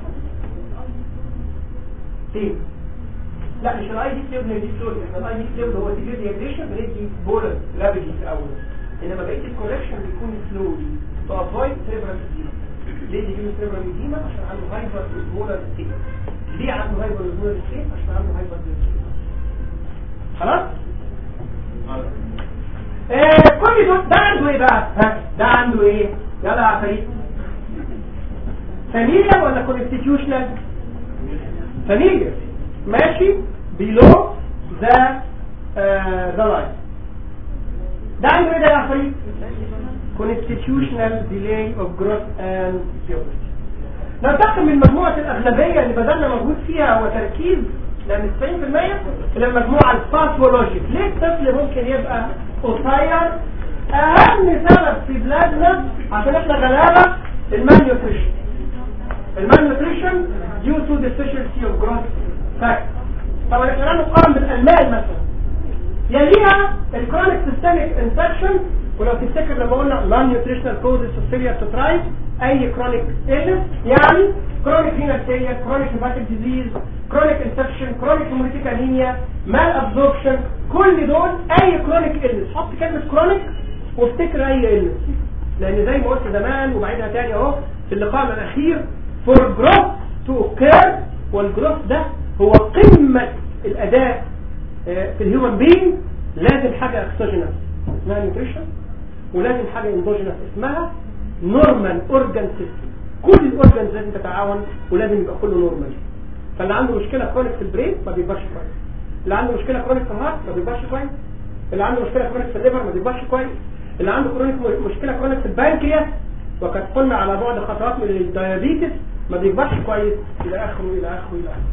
تاني لا مش الاي دي سليب اللي دي سلوري احنا الاي دي سليب هو تيجي ديهيدريشن بندي بولر رابيدلي في الاول انما بقيه الكوركشن بيكون سلولي تو افويد سيربرال ليه بيجي له سيربرال ايديما عشان عنده هايبر اسمولار ستيت ليه عنده هايبر اسمولار ستيت عشان عنده هايبر خلاص ايه كل دول ده عنده ايه بقى ها ده عنده ايه يلا يا عفريت فاميليا ولا كونستيتيوشنال فاميليا ماشي بيلو ذا ذا لاين ده عنده ايه ده يا عفريت constitutional delay of growth and puberty ننتقل من مجموعة الأغلبية اللي بدلنا موجود فيها هو تركيز لأن 90% إلى المجموعة الباثولوجيك ليه الطفل ممكن يبقى قصير أهم سبب في بلادنا عشان احنا غلابة المالنيوتريشن المالنيوتريشن due to deficiency of growth factor طبعا احنا نقارن بالألمان مثلا يليها الكرونيك سيستميك انفكشن ولو تفتكر لما قلنا non nutritional causes of failure to thrive اي chronic illness يعني chronic renal failure chronic hepatic disease chronic infection chronic hemolytic anemia malabsorption كل دول اي chronic illness حط كلمة chronic وافتكر اي illness لان زي ما قلت زمان وبعيدها تاني اهو في اللقاء الاخير for growth to occur والجروث ده هو قمة الاداء في الهيومن بين لازم حاجة اكسوجينس اسمها نيوتريشن ولازم حاجة اندوجينس اسمها نورمال اورجان سيستم كل الاورجانز لازم تتعاون ولازم يبقى كله نورمال فاللي عنده مشكلة كرونيك في البرين ما بيبقاش كويس اللي عنده مشكله كرونيك في الهارت ما بيكبرش كويس اللي عنده مشكله كرونيك في الليفر ما بيكبرش كويس اللي عنده كرونيك مشكله كرونيك في البنكرياس وقد قلنا على بعد خطوات من الديابيتس ما بيكبرش كويس الى اخره الى اخره الى اخره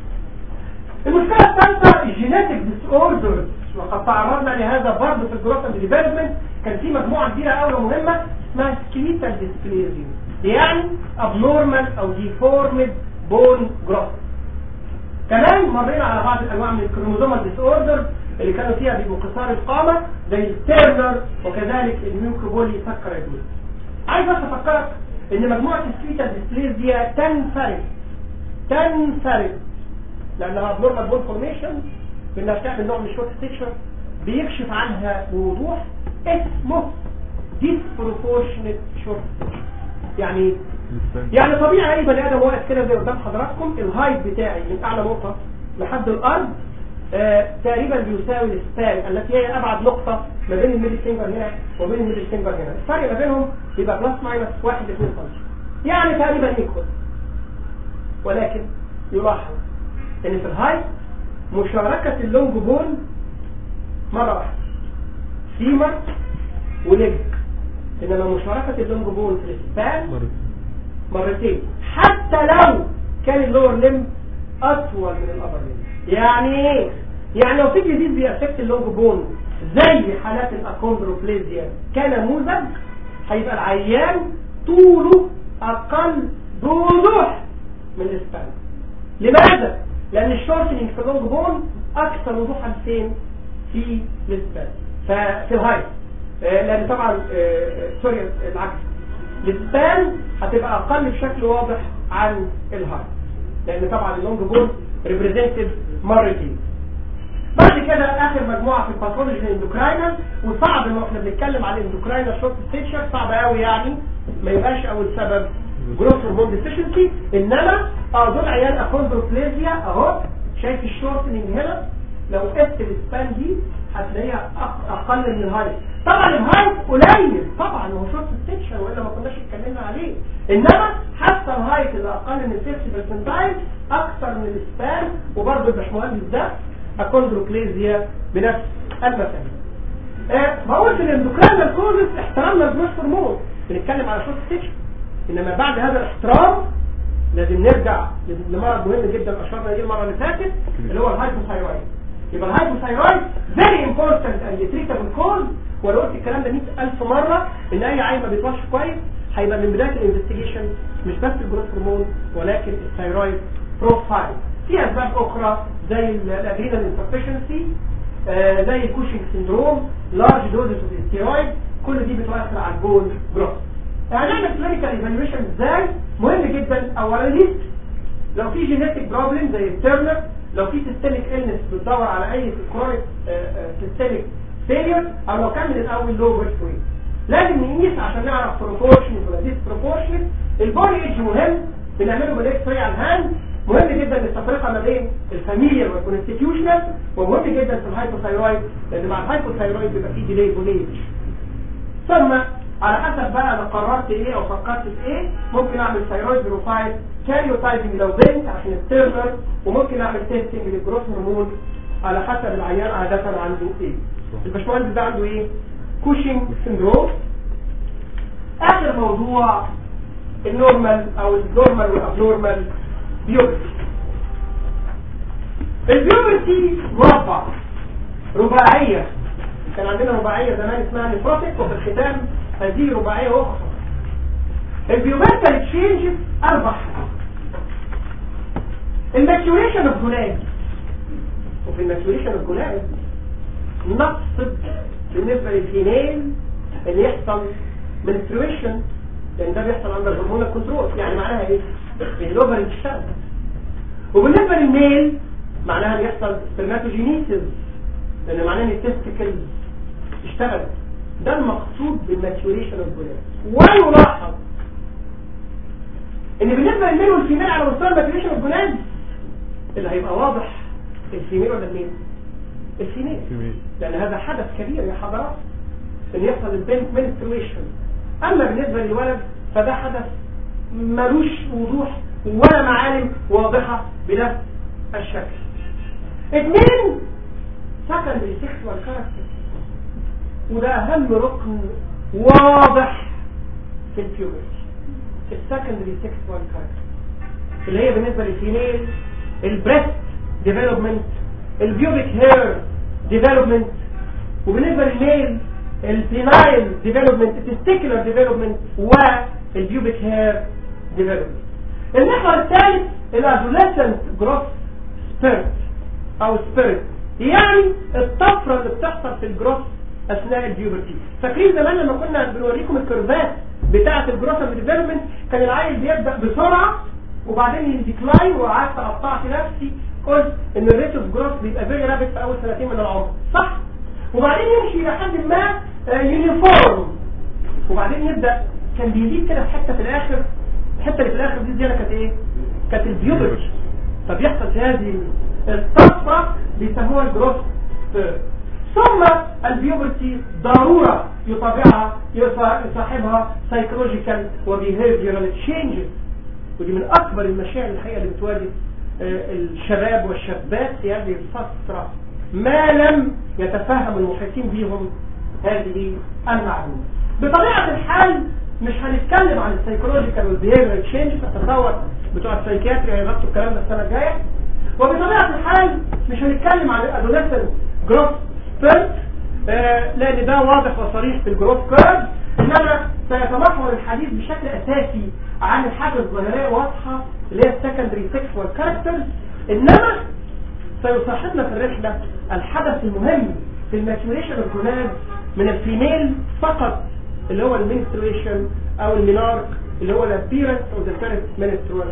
المشكله الثالثه الجينيتك ديس اوردرز وقد تعرضنا لهذا برضه في الجروث اند ديفلوبمنت كان في مجموعه كبيره قوي ومهمه اسمها سكيليتال ديسبليزيا يعني abnormal او deformed bone growth كمان مرينا على بعض الانواع من الكروموزومال ديس اوردر اللي كانوا فيها بيبقوا قصار القامه زي التيرنر وكذلك الميوكروبولي سكرايدوز عايز بس افكرك ان مجموعه السكيليتال ديسبليزيا تنفرد تنفرد لانها abnormal bone formation بانها بتعمل نوع من الشورت ستيتشر بيكشف عنها بوضوح اسمه disproportionate short stitcher يعني يعني طبيعي اي بني ادم واقف كده زي قدام حضراتكم الهايت بتاعي من اعلى نقطه لحد الارض آه تقريبا بيساوي السبان التي هي ابعد نقطه ما بين الميدل فينجر هنا وبين الميدل فينجر هنا الفرق ما بينهم يبقى بلس ماينس 1 2 سم يعني تقريبا ايكوال ولكن يلاحظ ان في الهايت مشاركه اللونج بون مره واحده فيمر وليج انما مشاركه اللونج بون في السبان مرتين حتى لو كان اللور لم اطول من الابر لم يعني ايه يعني لو في جديد بيأفكت اللونج بون زي حالات الاكوندروبليزيا كنموذج هيبقى العيان طوله اقل بوضوح من السبان لماذا لان الشورتنج في اللونج بون اكثر وضوحا فين في السبان ففي الهايت آه، لان طبعا آه، سوري العكس السبان هتبقى اقل بشكل واضح عن الهايت لان طبعا اللونج بون ريبريزنتد مرتين بعد كده اخر مجموعه في الباثولوجي الاندوكراينال وصعب ان احنا بنتكلم عن الاندوكراينال شورت ستيتشر صعب قوي يعني ما يبقاش اول سبب جروث هرمون ديفيشنسي انما اه دول عيال اكوندروبليزيا اهو شايف الشورتنج هنا لو قست السبان دي هتلاقيها أق- اقل من الهايت طبعا الهايت قليل طبعا هو شورت ستيتشر والا ما كناش اتكلمنا عليه انما حتى الهايت اللي اقل من 50 برسنتايل اكثر من السبان وبرضه الباشمهندس ده اكوندروكليزيا بنفس المفاهيم آه، ما قلت الاندوكراينال كوزس احترامنا الجروث هرمون بنتكلم على شورت ستيتشر انما بعد هذا الاحترام لازم نرجع لمرض مهم جدا اشرنا اليه المره اللي فاتت اللي هو الهايبوثايرويد يبقى الهايبوثايرويد فيري امبورتنت اند تريتابل كوز ولو قلت الكلام ده 100000 مره ان اي عيل ما بيطلعش كويس هيبقى من بدايه الانفستيجيشن مش بس الجروث هرمون ولكن الثايرويد بروفايل في اسباب اخرى زي الادرينال انسفشنسي زي الكوشنج سندروم لارج دوزز اوف ستيرويد كل دي بتؤثر على البون جروث هنعمل كلينيكال ايفالويشن ازاي مهم جدا اولا ليست لو في جينيتك بروبلم زي التيرنر لو في سيستميك النس بتدور على اي كرونيك سيستميك فيلير او لو كان من الاول لو بيرث ويت لازم نقيس عشان نعرف بروبورشن ولا ديس بروبورشن البودي ايدج مهم بنعمله بالاكس راي على الهاند مهم جدا التفرقه ما بين الفاميليال والكونستيتيوشنال ومهم جدا في الهايبوثايرويد لان مع الهايبوثايرويد بيبقى فيه ديلي بوليج ثم على حسب بقى انا قررت ايه او فكرت في ايه ممكن اعمل ثايرويد بروفايل كاريوتايبنج لو بنت عشان التيرنر وممكن اعمل تيستنج للجروث هرمون على حسب العيان عاده عنده ايه الباشمهندس ده عنده ايه كوشنج سندروم اخر موضوع النورمال او النورمال والابنورمال بيوبرتي البيوبرتي مربع رباعيه كان عندنا رباعيه زمان اسمها نفروتك وفي الختام هذه رباعيه اخرى البيوبرتال تشينجز اربع حاجات الماتيوريشن اوف جولاد وفي الماتيوريشن اوف جولاد نقصد بالنسبه للفينيل اللي يحصل منسترويشن لان ده بيحصل عند الهرمون كنترول يعني معناها ايه؟ الاوفر تشتغل وبالنسبه للميل معناها بيحصل سpermatogenesis لان معناها ان التستيكل اشتغلت ده المقصود بالماتيوريشن اوف جولاد ويلاحظ ان بالنسبه للميل والفيميل على مستوى الماتيوريشن اوف جولاد اللي هيبقى واضح الفيميل ولا الميل الفيميل لان هذا حدث كبير يا حضرات ان يحصل البنت منسترويشن اما بالنسبه للولد فده حدث ملوش وضوح ولا معالم واضحه بنفس الشكل اثنين سكندري سيكشوال كاركتر وده اهم ركن واضح في البيوبرتي السكندري سيكشوال كاركتر اللي هي بالنسبه للفيميل البريست ديفلوبمنت البيوبيك هير ديفلوبمنت وبالنسبه للميل البينايل ديفلوبمنت التستيكولار ديفلوبمنت والبيوبيك هير ديفلوبمنت المحور الثالث الادوليسنت جروث سبيرت او سبيرت يعني الطفره اللي بتحصل في الجروث اثناء البيوبرتي فاكرين زمان لما كنا بنوريكم الكيرفات بتاعه الجروث ديفلوبمنت كان العيل بيبدا بسرعه وبعدين يديكلاين وقعدت قطعت نفسي قلت ان الريت اوف جروث بيبقى فيري رابط في اول سنتين من العمر صح وبعدين يمشي الى حد ما يونيفورم وبعدين يبدا كان بيزيد كده في حته في الاخر الحته اللي في الاخر دي زياده كانت ايه كانت البيوبرتي فبيحصل في هذه الطفره بيسموها الجروث ثم البيوبرتي ضرورة يطابعها يصاحبها سايكولوجيكال وبيهيفيرال تشينجز ودي من أكبر المشاعر الحقيقة اللي بتواجه الشباب والشابات في هذه الفترة ما لم يتفهم المحيطين بهم هذه المعلومة بطبيعة الحال مش هنتكلم عن السايكولوجيكال والبيهيفيرال تشينجز اتصور بتوع السايكياتري هيغطوا الكلام ده السنة الجاية وبطبيعة الحال مش هنتكلم عن الادوليسنت جروث سبيرت آه لان ده واضح وصريح في الجروث كيرف انما سيتمحور الحديث بشكل اساسي عن الحاجة الظاهرية واضحة اللي هي السكندري سيكشوال كاركترز انما سيصاحبنا في الرحلة الحدث المهم في الماتوريشن الجناد من الفيميل فقط اللي هو المنستريشن او المينارك اللي هو الابيرنس او ذا فيرست منسترال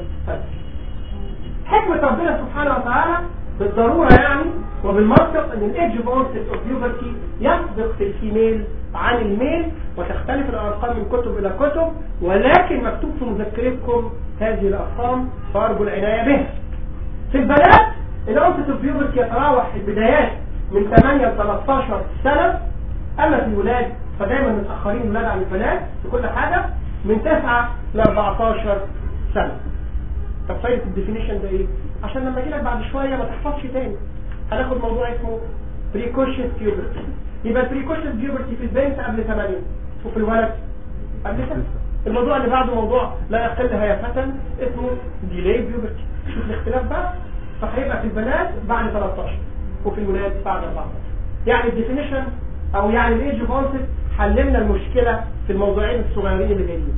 حكمة ربنا سبحانه وتعالى بالضرورة يعني وبالمنطق ان الايدج اوف اونست اوف بيوبرتي يسبق في الفيميل عن الميل وتختلف الارقام من كتب الى كتب ولكن مكتوب في مذكرتكم هذه الارقام فارجو العناية بها في البنات الاونست اوف بيوبرتي يتراوح البدايات من 8 ل 13 سنة اما في الولاد فدايما متأخرين الولاد عن البنات في كل حاجة من 9 ل 14 سنة طب فايدة الديفينيشن ده ايه عشان لما اجي لك بعد شوية ما تحفظش تاني هناخد موضوع اسمه بريكوشن بيوبرتي يبقى البريكوشن بيوبرتي في البنت قبل 8 وفي الولد قبل 6 الموضوع اللي بعده موضوع لا يقل هيافة اسمه ديلي بيوبرتي شوف الاختلاف بقى فهيبقى في البنات بعد 13 وفي الولاد بعد 14 يعني الديفينيشن او يعني الايدج اوف اونست حللنا المشكلة في الموضوعين الصغيرين اللي جايين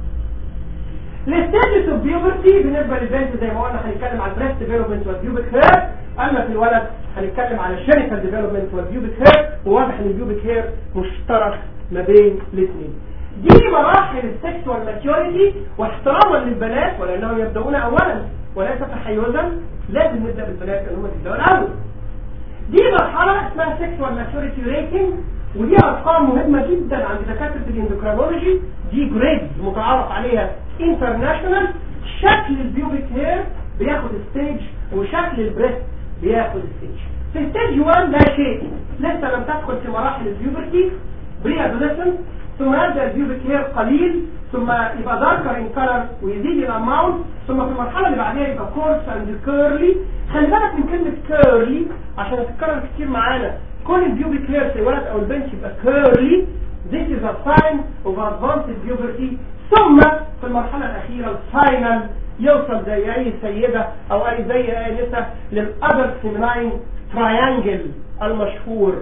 الستيجز اوف بيوبرتي بالنسبه للبنت زي ما قلنا هنتكلم على البريست ديفلوبمنت والبيوبيك هير اما في الولد هنتكلم على الجينيتال ديفلوبمنت والبيوبيك هير وواضح ان البيوبيك هير مشترك ما بين الاثنين دي مراحل السكشوال ماتيوريتي واحتراما للبنات ولانهم يبدأون اولا وليس تحيزا لازم نبدا بالبنات لان هم يبداوا الاول دي مرحله اسمها سكشوال ماتيوريتي ريتنج ودي ارقام مهمه جدا عند دكاتره الاندوكرينولوجي دي جريد متعارف عليها انترناشونال شكل البيوبيك هير بياخد ستيج وشكل البريست بياخد ستيج في ستيج 1 لا شيء لسه لم تدخل في مراحل البيوبرتي بري ادوليسنت ثم يبدا البيوبيك هير قليل ثم يبقى داركر ان كلر ويزيد الاماونت ثم في المرحله اللي بعدها يبقى كورس اند كيرلي خلي بالك من كلمه كيرلي عشان تتكرر كتير معانا كل البيوبيك هير في الولد او البنت يبقى كيرلي This is a sign of advanced puberty ثم في المرحلة الأخيرة الفاينل يوصل زي أي سيدة أو أي زي أي نساء للأدر فيميناين تراينجل المشهور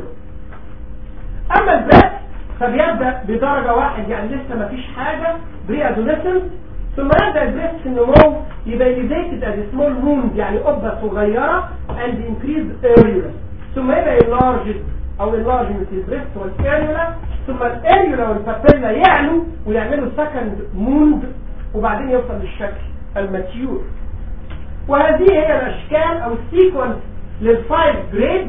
أما البات فبيبدأ بدرجة واحد يعني لسه ما فيش حاجة بري أدوليسنت ثم يبدأ البريست في النمو يبقى elevated as small wound يعني قبة صغيرة and increased area ثم يبقى enlarged أو enlargement البريست والكانولا ثم الاريولا والبابيلا يعلو ويعملوا سكند موند وبعدين يوصل للشكل الماتيور وهذه هي الاشكال او السيكونس للفايف جريد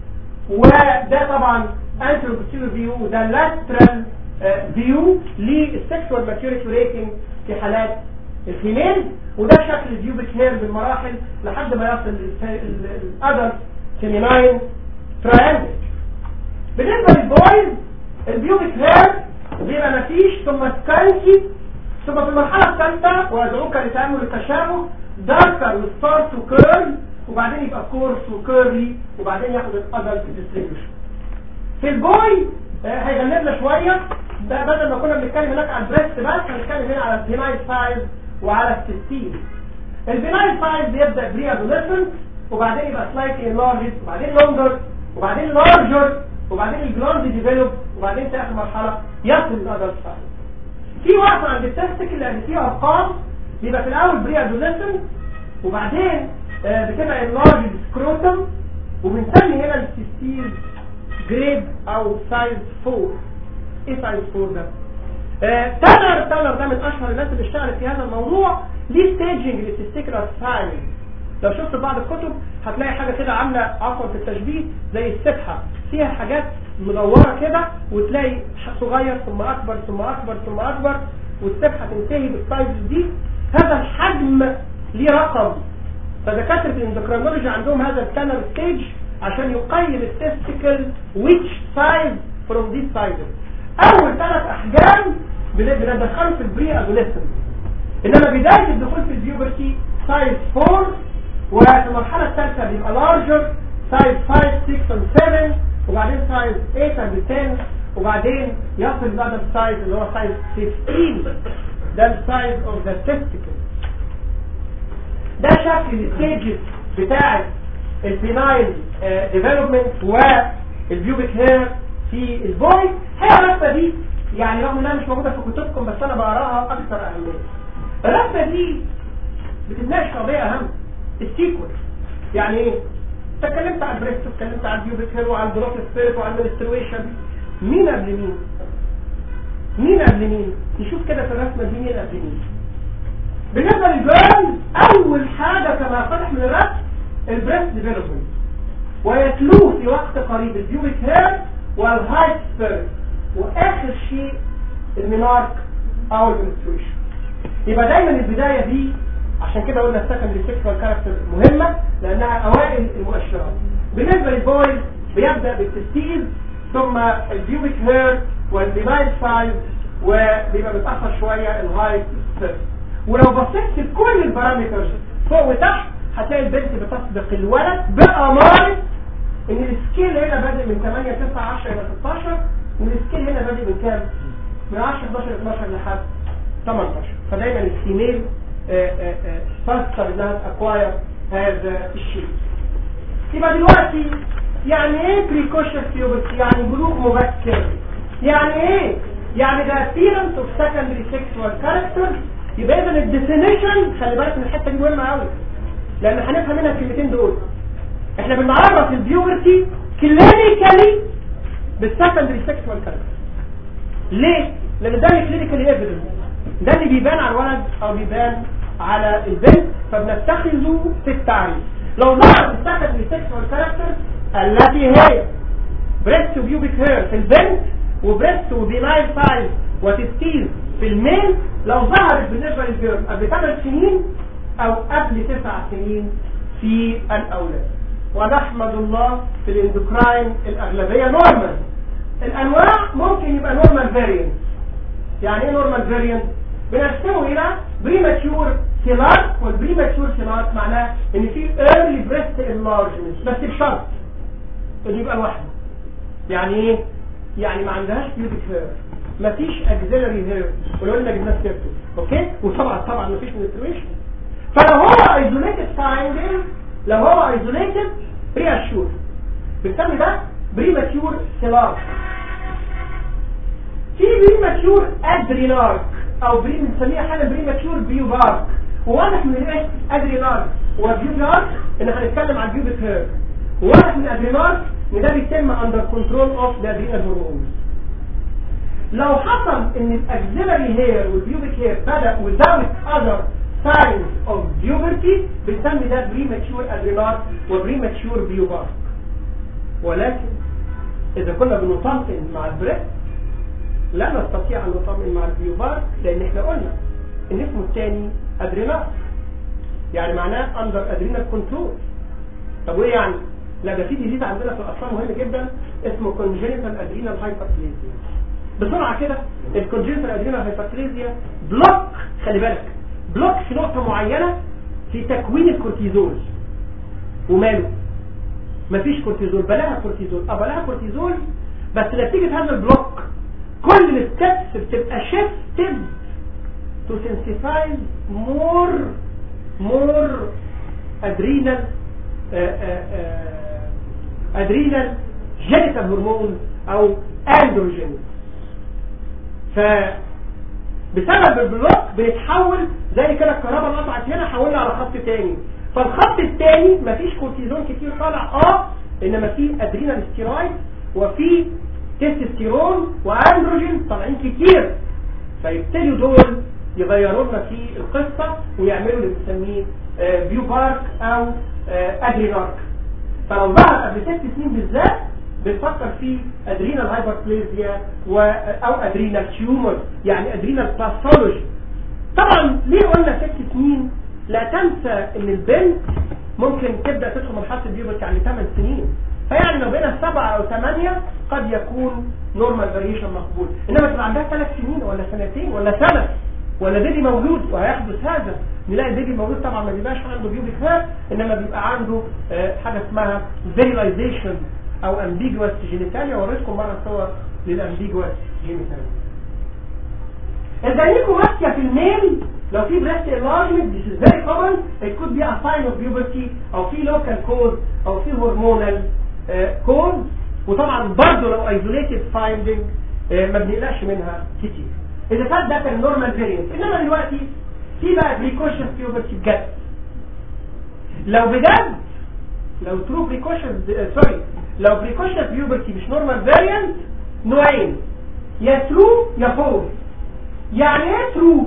وده طبعا انترو بوستيريور فيو وده لاترال فيو للسكشوال ماتيوريتي ريتنج في حالات الفيميل وده شكل البيوبيك هير بالمراحل لحد ما يصل الادلت فيميناين تراينجل بالنسبه للبويز البيوبيك هير بيبقى مفيش ثم سكانكي ثم في المرحلة الثالثة ويدعوك لتأمل التشابه داركر وستار تو كيرل وبعدين يبقى كورس وكيرلي وبعدين ياخد الادلت ديستريبيوشن في البوي آه، هيغلبنا شويه ده بدل ما كنا بنتكلم هناك على البريست بس هنتكلم هنا على البينايل سايز وعلى التستين البينايل سايز بيبدا بري ادوليسنت وبعدين يبقى سلايتلي انلارجد وبعدين لونجر وبعدين لارجر وبعدين الجلاند ديفلوب وبعدين في اخر مرحله يصل للادلت سايز في وقت عند التستيكل لان فيه ارقام بيبقى في الاول بري ادوليسنت وبعدين آه، بتبقى اللارج سكروتم وبنسمي هنا السيستيز جريد او سايز 4 ايه سايز 4 ده آه، تانر تانر ده من اشهر الناس اللي اشتغلت في هذا الموضوع ليه ستيجنج للتستيكولار سايز لو شفت بعض الكتب هتلاقي حاجه كده عامله عفوا في التشبيه زي السبحه فيها حاجات مدوره كده وتلاقي صغير ثم اكبر ثم اكبر ثم اكبر والسبحه تنتهي بالسايز دي هذا الحجم ليه رقم فدكاتره الاندوكرينولوجي عندهم هذا التانر ستيج عشان يقيم التستيكل which size from these sizes اول ثلاث احجام بن- بندخله في البري ادوليسنت انما بدايه الدخول في البيوبرتي سايز 4 وفي المرحله الثالثه بيبقى لارجر سايز 5 6 and 7 وبعدين سايز 8 and 10 وبعدين يصل بعد السايز اللي هو سايز 15 ده السايز اوف ذا تستيكل ده شكل الستيجز بتاعه الفينايل ديفلوبمنت والبيوبيك هير في البوي هي الرسمه دي يعني رغم انها مش موجوده في كتبكم بس انا بقراها اكثر اهميه الرسمه دي بتتناقش قضيه اهم السيكونس يعني ايه انت اتكلمت عن البريست اتكلمت عن البيوبيك هير وعن الجروث سبيريت وعن المنسترويشن مين قبل مين مين قبل مين نشوف كده في الرسمه دي مين قبل مين بالنسبه للجيرل اول حاجه كما فتح من الرسم البريست ديفلوبمنت ويتلوه في وقت قريب البيوبيك هير والهايت سبيرت واخر شيء المينارك او المنسترويشن يبقى دايما البدايه دي عشان كده قلنا السكندري سيكشوال كاركتر مهمه لانها اوائل المؤشرات بالنسبه للبويز بيبدا بالتستيز ثم البيوبيك هير والديفايد سايز وبيبقى متاخر شويه الهايت سبيرت ولو بصيت في كل البارامترز فوق وتحت هتلاقي البنت بتسبق الولد بأمارة ان السكيل هنا بادئ من 8 9 10 الى 16 والسكيل هنا بادئ من كام؟ من 10 11 12 لحد 18 فدايما الفيميل فاستر انها تاكواير هذا الشيء يبقى دلوقتي يعني ايه بريكوشن بيوبرتي يعني بلوغ مبكر يعني ايه يعني ده appearance of secondary sexual character يبقى اذا الديفينيشن خلي بالك من الحته دي مهمه قوي لان هنفهم منها الكلمتين دول احنا بنعرف البيوبرتي كلينيكالي بالسكندري سيكشوال كاركتر ليه؟ لان ده الكلينيكالي ايفيدنس ده اللي بيبان على الولد او بيبان على البنت فبنتخذه في التعريف لو ظهر السكندري سيكشوال كاركتر التي هي بريست وبيوبيك هير في البنت وبريست وبينايل سايز وتستيل في الميل لو ظهرت بالنسبه للجيرل قبل 8 سنين او قبل 9 سنين في الاولاد ونحمد الله في الاندوكراين الاغلبيه نورمال الانواع ممكن يبقى نورمال فاريانت يعني ايه نورمال فاريانت بنقسمه الى بريماتيور سيلات والبريماتيور سيلات معناه ان في ايرلي بريست انلارجمنت بس بشرط انه يبقى لوحده يعني ايه يعني ما عندهاش بيوبيك هير مفيش اكزيلري هير ولو قلنا جبناه سيرته اوكي وطبعا طبعا مفيش منسترويشن فلو هو ايزوليتد فايندنج لو هو ايزوليتد رياشور بنسمي ده بريماتيور سيلار في بريماتيور ادرينارك او بري بنسميها حاجه بريماتيور بيوبارك وواضح من ايه ادرينارك وبيوبارك ان هنتكلم عن بيوبيك هير وواضح من ادرينارك ان ده بيتم اندر كنترول اوف ذا ادرينال هرمونز لو حصل ان الاكزيلري هير والبيوبيك هير بدا without other signs of puberty بنسمي ده premature adrenal وpremature بيوبارك ولكن اذا كنا بنطمئن مع البريست لا نستطيع ان نطمئن مع البيوبارك لان احنا قلنا ان اسمه الثاني ادرينال يعني معناه اندر ادرينال كنترول طب وايه يعني لا ده في ديزيز عندنا في الاطفال مهم جدا اسمه congenital adrenal hyperplasia بسرعه كده الكونجنتال ادرينال هايبرتليزيا بلوك خلي بالك بلوك في نقطه معينه في تكوين الكورتيزول وماله مفيش كورتيزول بلاها كورتيزول اه بلاها كورتيزول بس نتيجة هذا البلوك كل الستبس بتبقى شيفتد to sensitize more more adrenal uh, uh, uh, adrenal genital hormone او androgen ف بسبب البلوك بنتحول زي كده الكهرباء اللي قطعت هنا حولنا على خط تاني فالخط التاني مفيش كورتيزون كتير طالع اه انما في ادرينال ستيرويد وفي تستوستيرون واندروجين طالعين كتير فيبتدوا دول يغيروا لنا في القصه ويعملوا اللي بنسميه آه، بيو بارك او آه، ادرينارك فلو ظهر قبل ست سنين بالذات بنفكر في ادرينال هايبربليزيا و او ادرينال تيومر يعني ادرينال باثولوجي طبعا ليه قلنا ست سنين لا تنسى ان البنت ممكن تبدا تدخل مرحله البيوبرتي يعني 8 سنين فيعني لو بين سبعة او ثمانية قد يكون نورمال فاريشن مقبول انما تبقى عندها ثلاث سنين ولا سنتين ولا سنة ولا بيبي مولود وهيحدث هذا نلاقي البيبي مولود طبعا ما بيبقاش عنده بيوبيك هير انما بيبقى عنده آه، حاجه اسمها فيريلايزيشن او امبيجوس جينيتاليا وريتكم مره صور للامبيجوس جينيتاليا الجاينيكوماستيا في الميل لو في بريست enlargement this is very common it could be a sign of puberty او في local cause او في hormonal uh, cause وطبعا برضه لو isolated finding uh, ما بنقلقش منها كتير اذا فات ده كان normal variant انما دلوقتي في بقى precocious puberty بجد لو بجد لو true precocious سوري لو precocious puberty مش normal variant نوعين يا true يا false يعني ايه ترو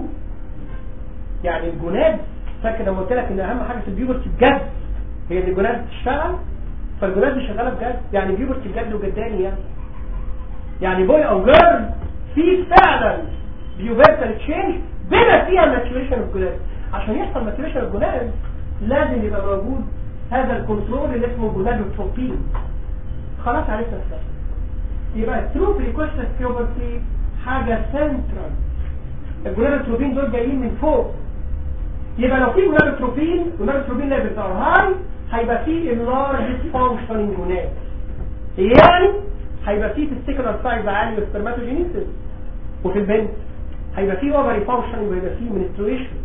يعني الجناد فاكر لما قلت لك ان اهم حاجه في البيوبرتي بجد هي ان الجناد تشتغل فالجناد مش شغاله بجد يعني البيوبرتي بجد وجداني يعني يعني بوي او جيرل في فعلا بيوبرتال تشينج بما فيها ماتيوريشن الجناد عشان يحصل ماتيوريشن الجناد لازم يبقى موجود هذا الكنترول اللي اسمه جونادوتروبين خلاص عرفنا السبب يبقى الترو بريكوشنس بيوبرتي حاجه سنترال الجونادوتروبين دول جايين من فوق يبقى لو في جونادوتروبين جونادوتروبين ليفلز ار هاي هيبقى في اللارج فانكشننج جوناد يعني هيبقى في تستيكولار سايز عالي والسpermatogenesis وفي البنت هيبقى في اوفري فانكشننج وهيبقى في منستريشن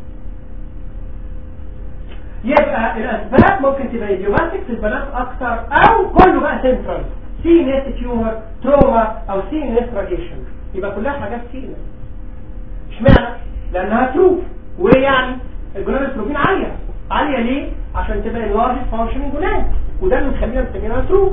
يبقى الاسباب ممكن تبقى ايديوباتيك في البنات اكتر او كله بقى سنترال سي نس تيومر تروما او سي نس راجيشن يبقى كلها حاجات سينس اشمعنى لانها تروف ويعني الجلوبين عاليه عاليه ليه عشان تبقى اللارج فانكشننج جلاند وده اللي مخلينا مسمينها تروف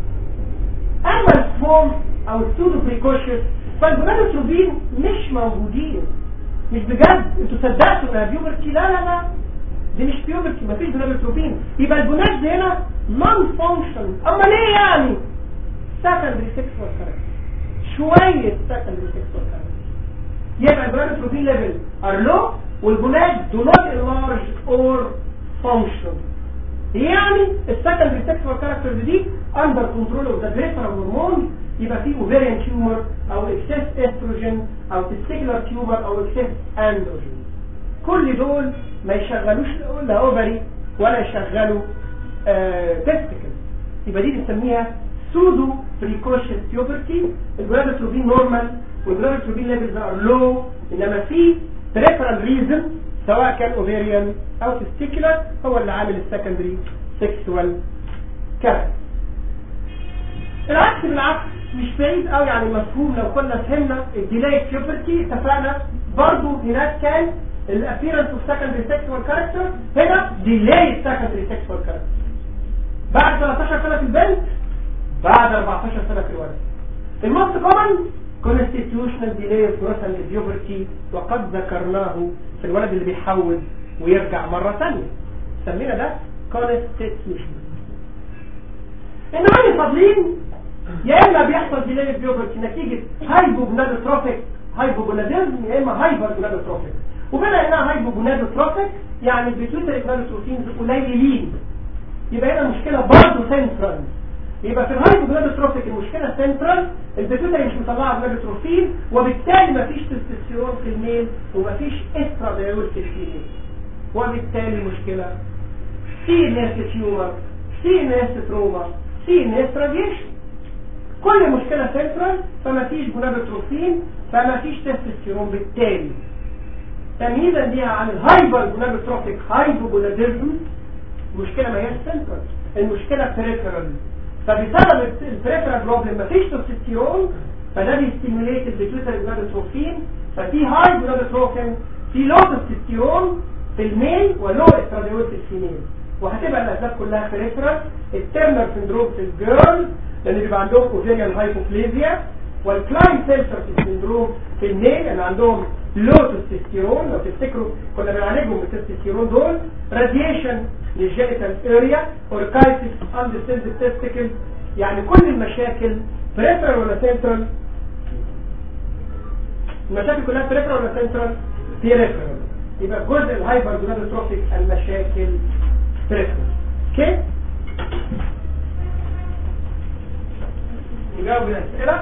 اما السمول او السودو بريكوشس فالجلوبين مش موجودين مش بجد انتوا صدقتوا انها بيوبرتي لا لا لا دي مش بيوبرتي مفيش جلوبين يبقى الجوناد هنا نون فانكشن اما ليه يعني سكندري سيكسوال كاركتر شويه سكندري سيكسوال كاركتر يبقى الجلوبين ليفل ار لو والجوناد do not enlarge or function يعني السكندري سيكسوال كاركتر دي اندر كنترول اوف ذا بريفرال هرمون يبقى فيه اوفيريان تيومر او اكسس استروجين او تستيكولار تيومر او اكسس اندروجين كل دول ما يشغلوش لا اوفري ولا يشغلوا تستيكل يبقى دي بنسميها سودو بريكوشن بيوبرتي الجلوبين نورمال والجلوبين ليفلز ار لو انما في بريفرال ريزن سواء كان اوفيريان او تستيكولار هو اللي عامل السكندري سيكسوال كاركتر العكس بالعكس مش بعيد قوي عن المفهوم لو كنا فهمنا الديلاي بيوبرتي اتفقنا برضو هناك كان الابيرنس اوف سكندري سيكسوال كاركتر هنا ديلاي سكندري سيكسوال كاركتر بعد 13 سنه في البنت بعد 14 سنه في الولد الموست كومن constitutional delay of growth and puberty وقد ذكرناه في الولد اللي بيحول ويرجع مرة ثانية سمينا ده constitutional النوعين الفاضلين يا اما بيحصل delay of puberty نتيجة هايبوجونادوتروفيك هايبوجوناديزم يا اما هايبرجونادوتروفيك وبما انها هايبوجونادوتروفيك يعني البيتويتري جونادوتروفينز قليلين يبقى هنا مشكلة برضه سنترال يبقى في الهايبوجونادوتروفيك المشكلة سنترال البيتوتري مش مطلعه جونادوتروفين وبالتالي مفيش تستوستيرون في الميل ومفيش استراديول في الفيميل وبالتالي مشكلة في نيرف تيومر سي ان اس تروما سي ان اس راديشن كل مشكلة سنترال فما فيش جونادوتروفين فما فيش تستوستيرون بالتالي تمييزا ليها عن الهايبر جونادوتروفيك هايبوجوناديزم المشكلة ما هي سنترال المشكلة بريفرال فبسبب البريفرال بروبلم ما فيش تستوستيرون فده بيستيموليت البيتوتري جونادوتروفين ففي هاي جونادوتروفين في لو تستوستيرون في الميل ولو استراديول في الفيميل وهتبقى الاسباب كلها بريفرال الترنر سندروم في الجيرل لان بيبقى عندهم اوفيريان هايبوبليزيا والكلاين سيلفر سندروم في الميل لان عندهم لو تستوستيرون لو تفتكروا كنا بنعالجهم بالتستوستيرون دول راديشن للجينيتال اريا اوركايتس اندستند تستيكل يعني كل المشاكل بريفرال ولا سنترال المشاكل كلها بريفرال ولا سنترال بريفرال يبقى جزء الهايبر جونادوتروفيك المشاكل بريفرال اوكي نجاوب الاسئله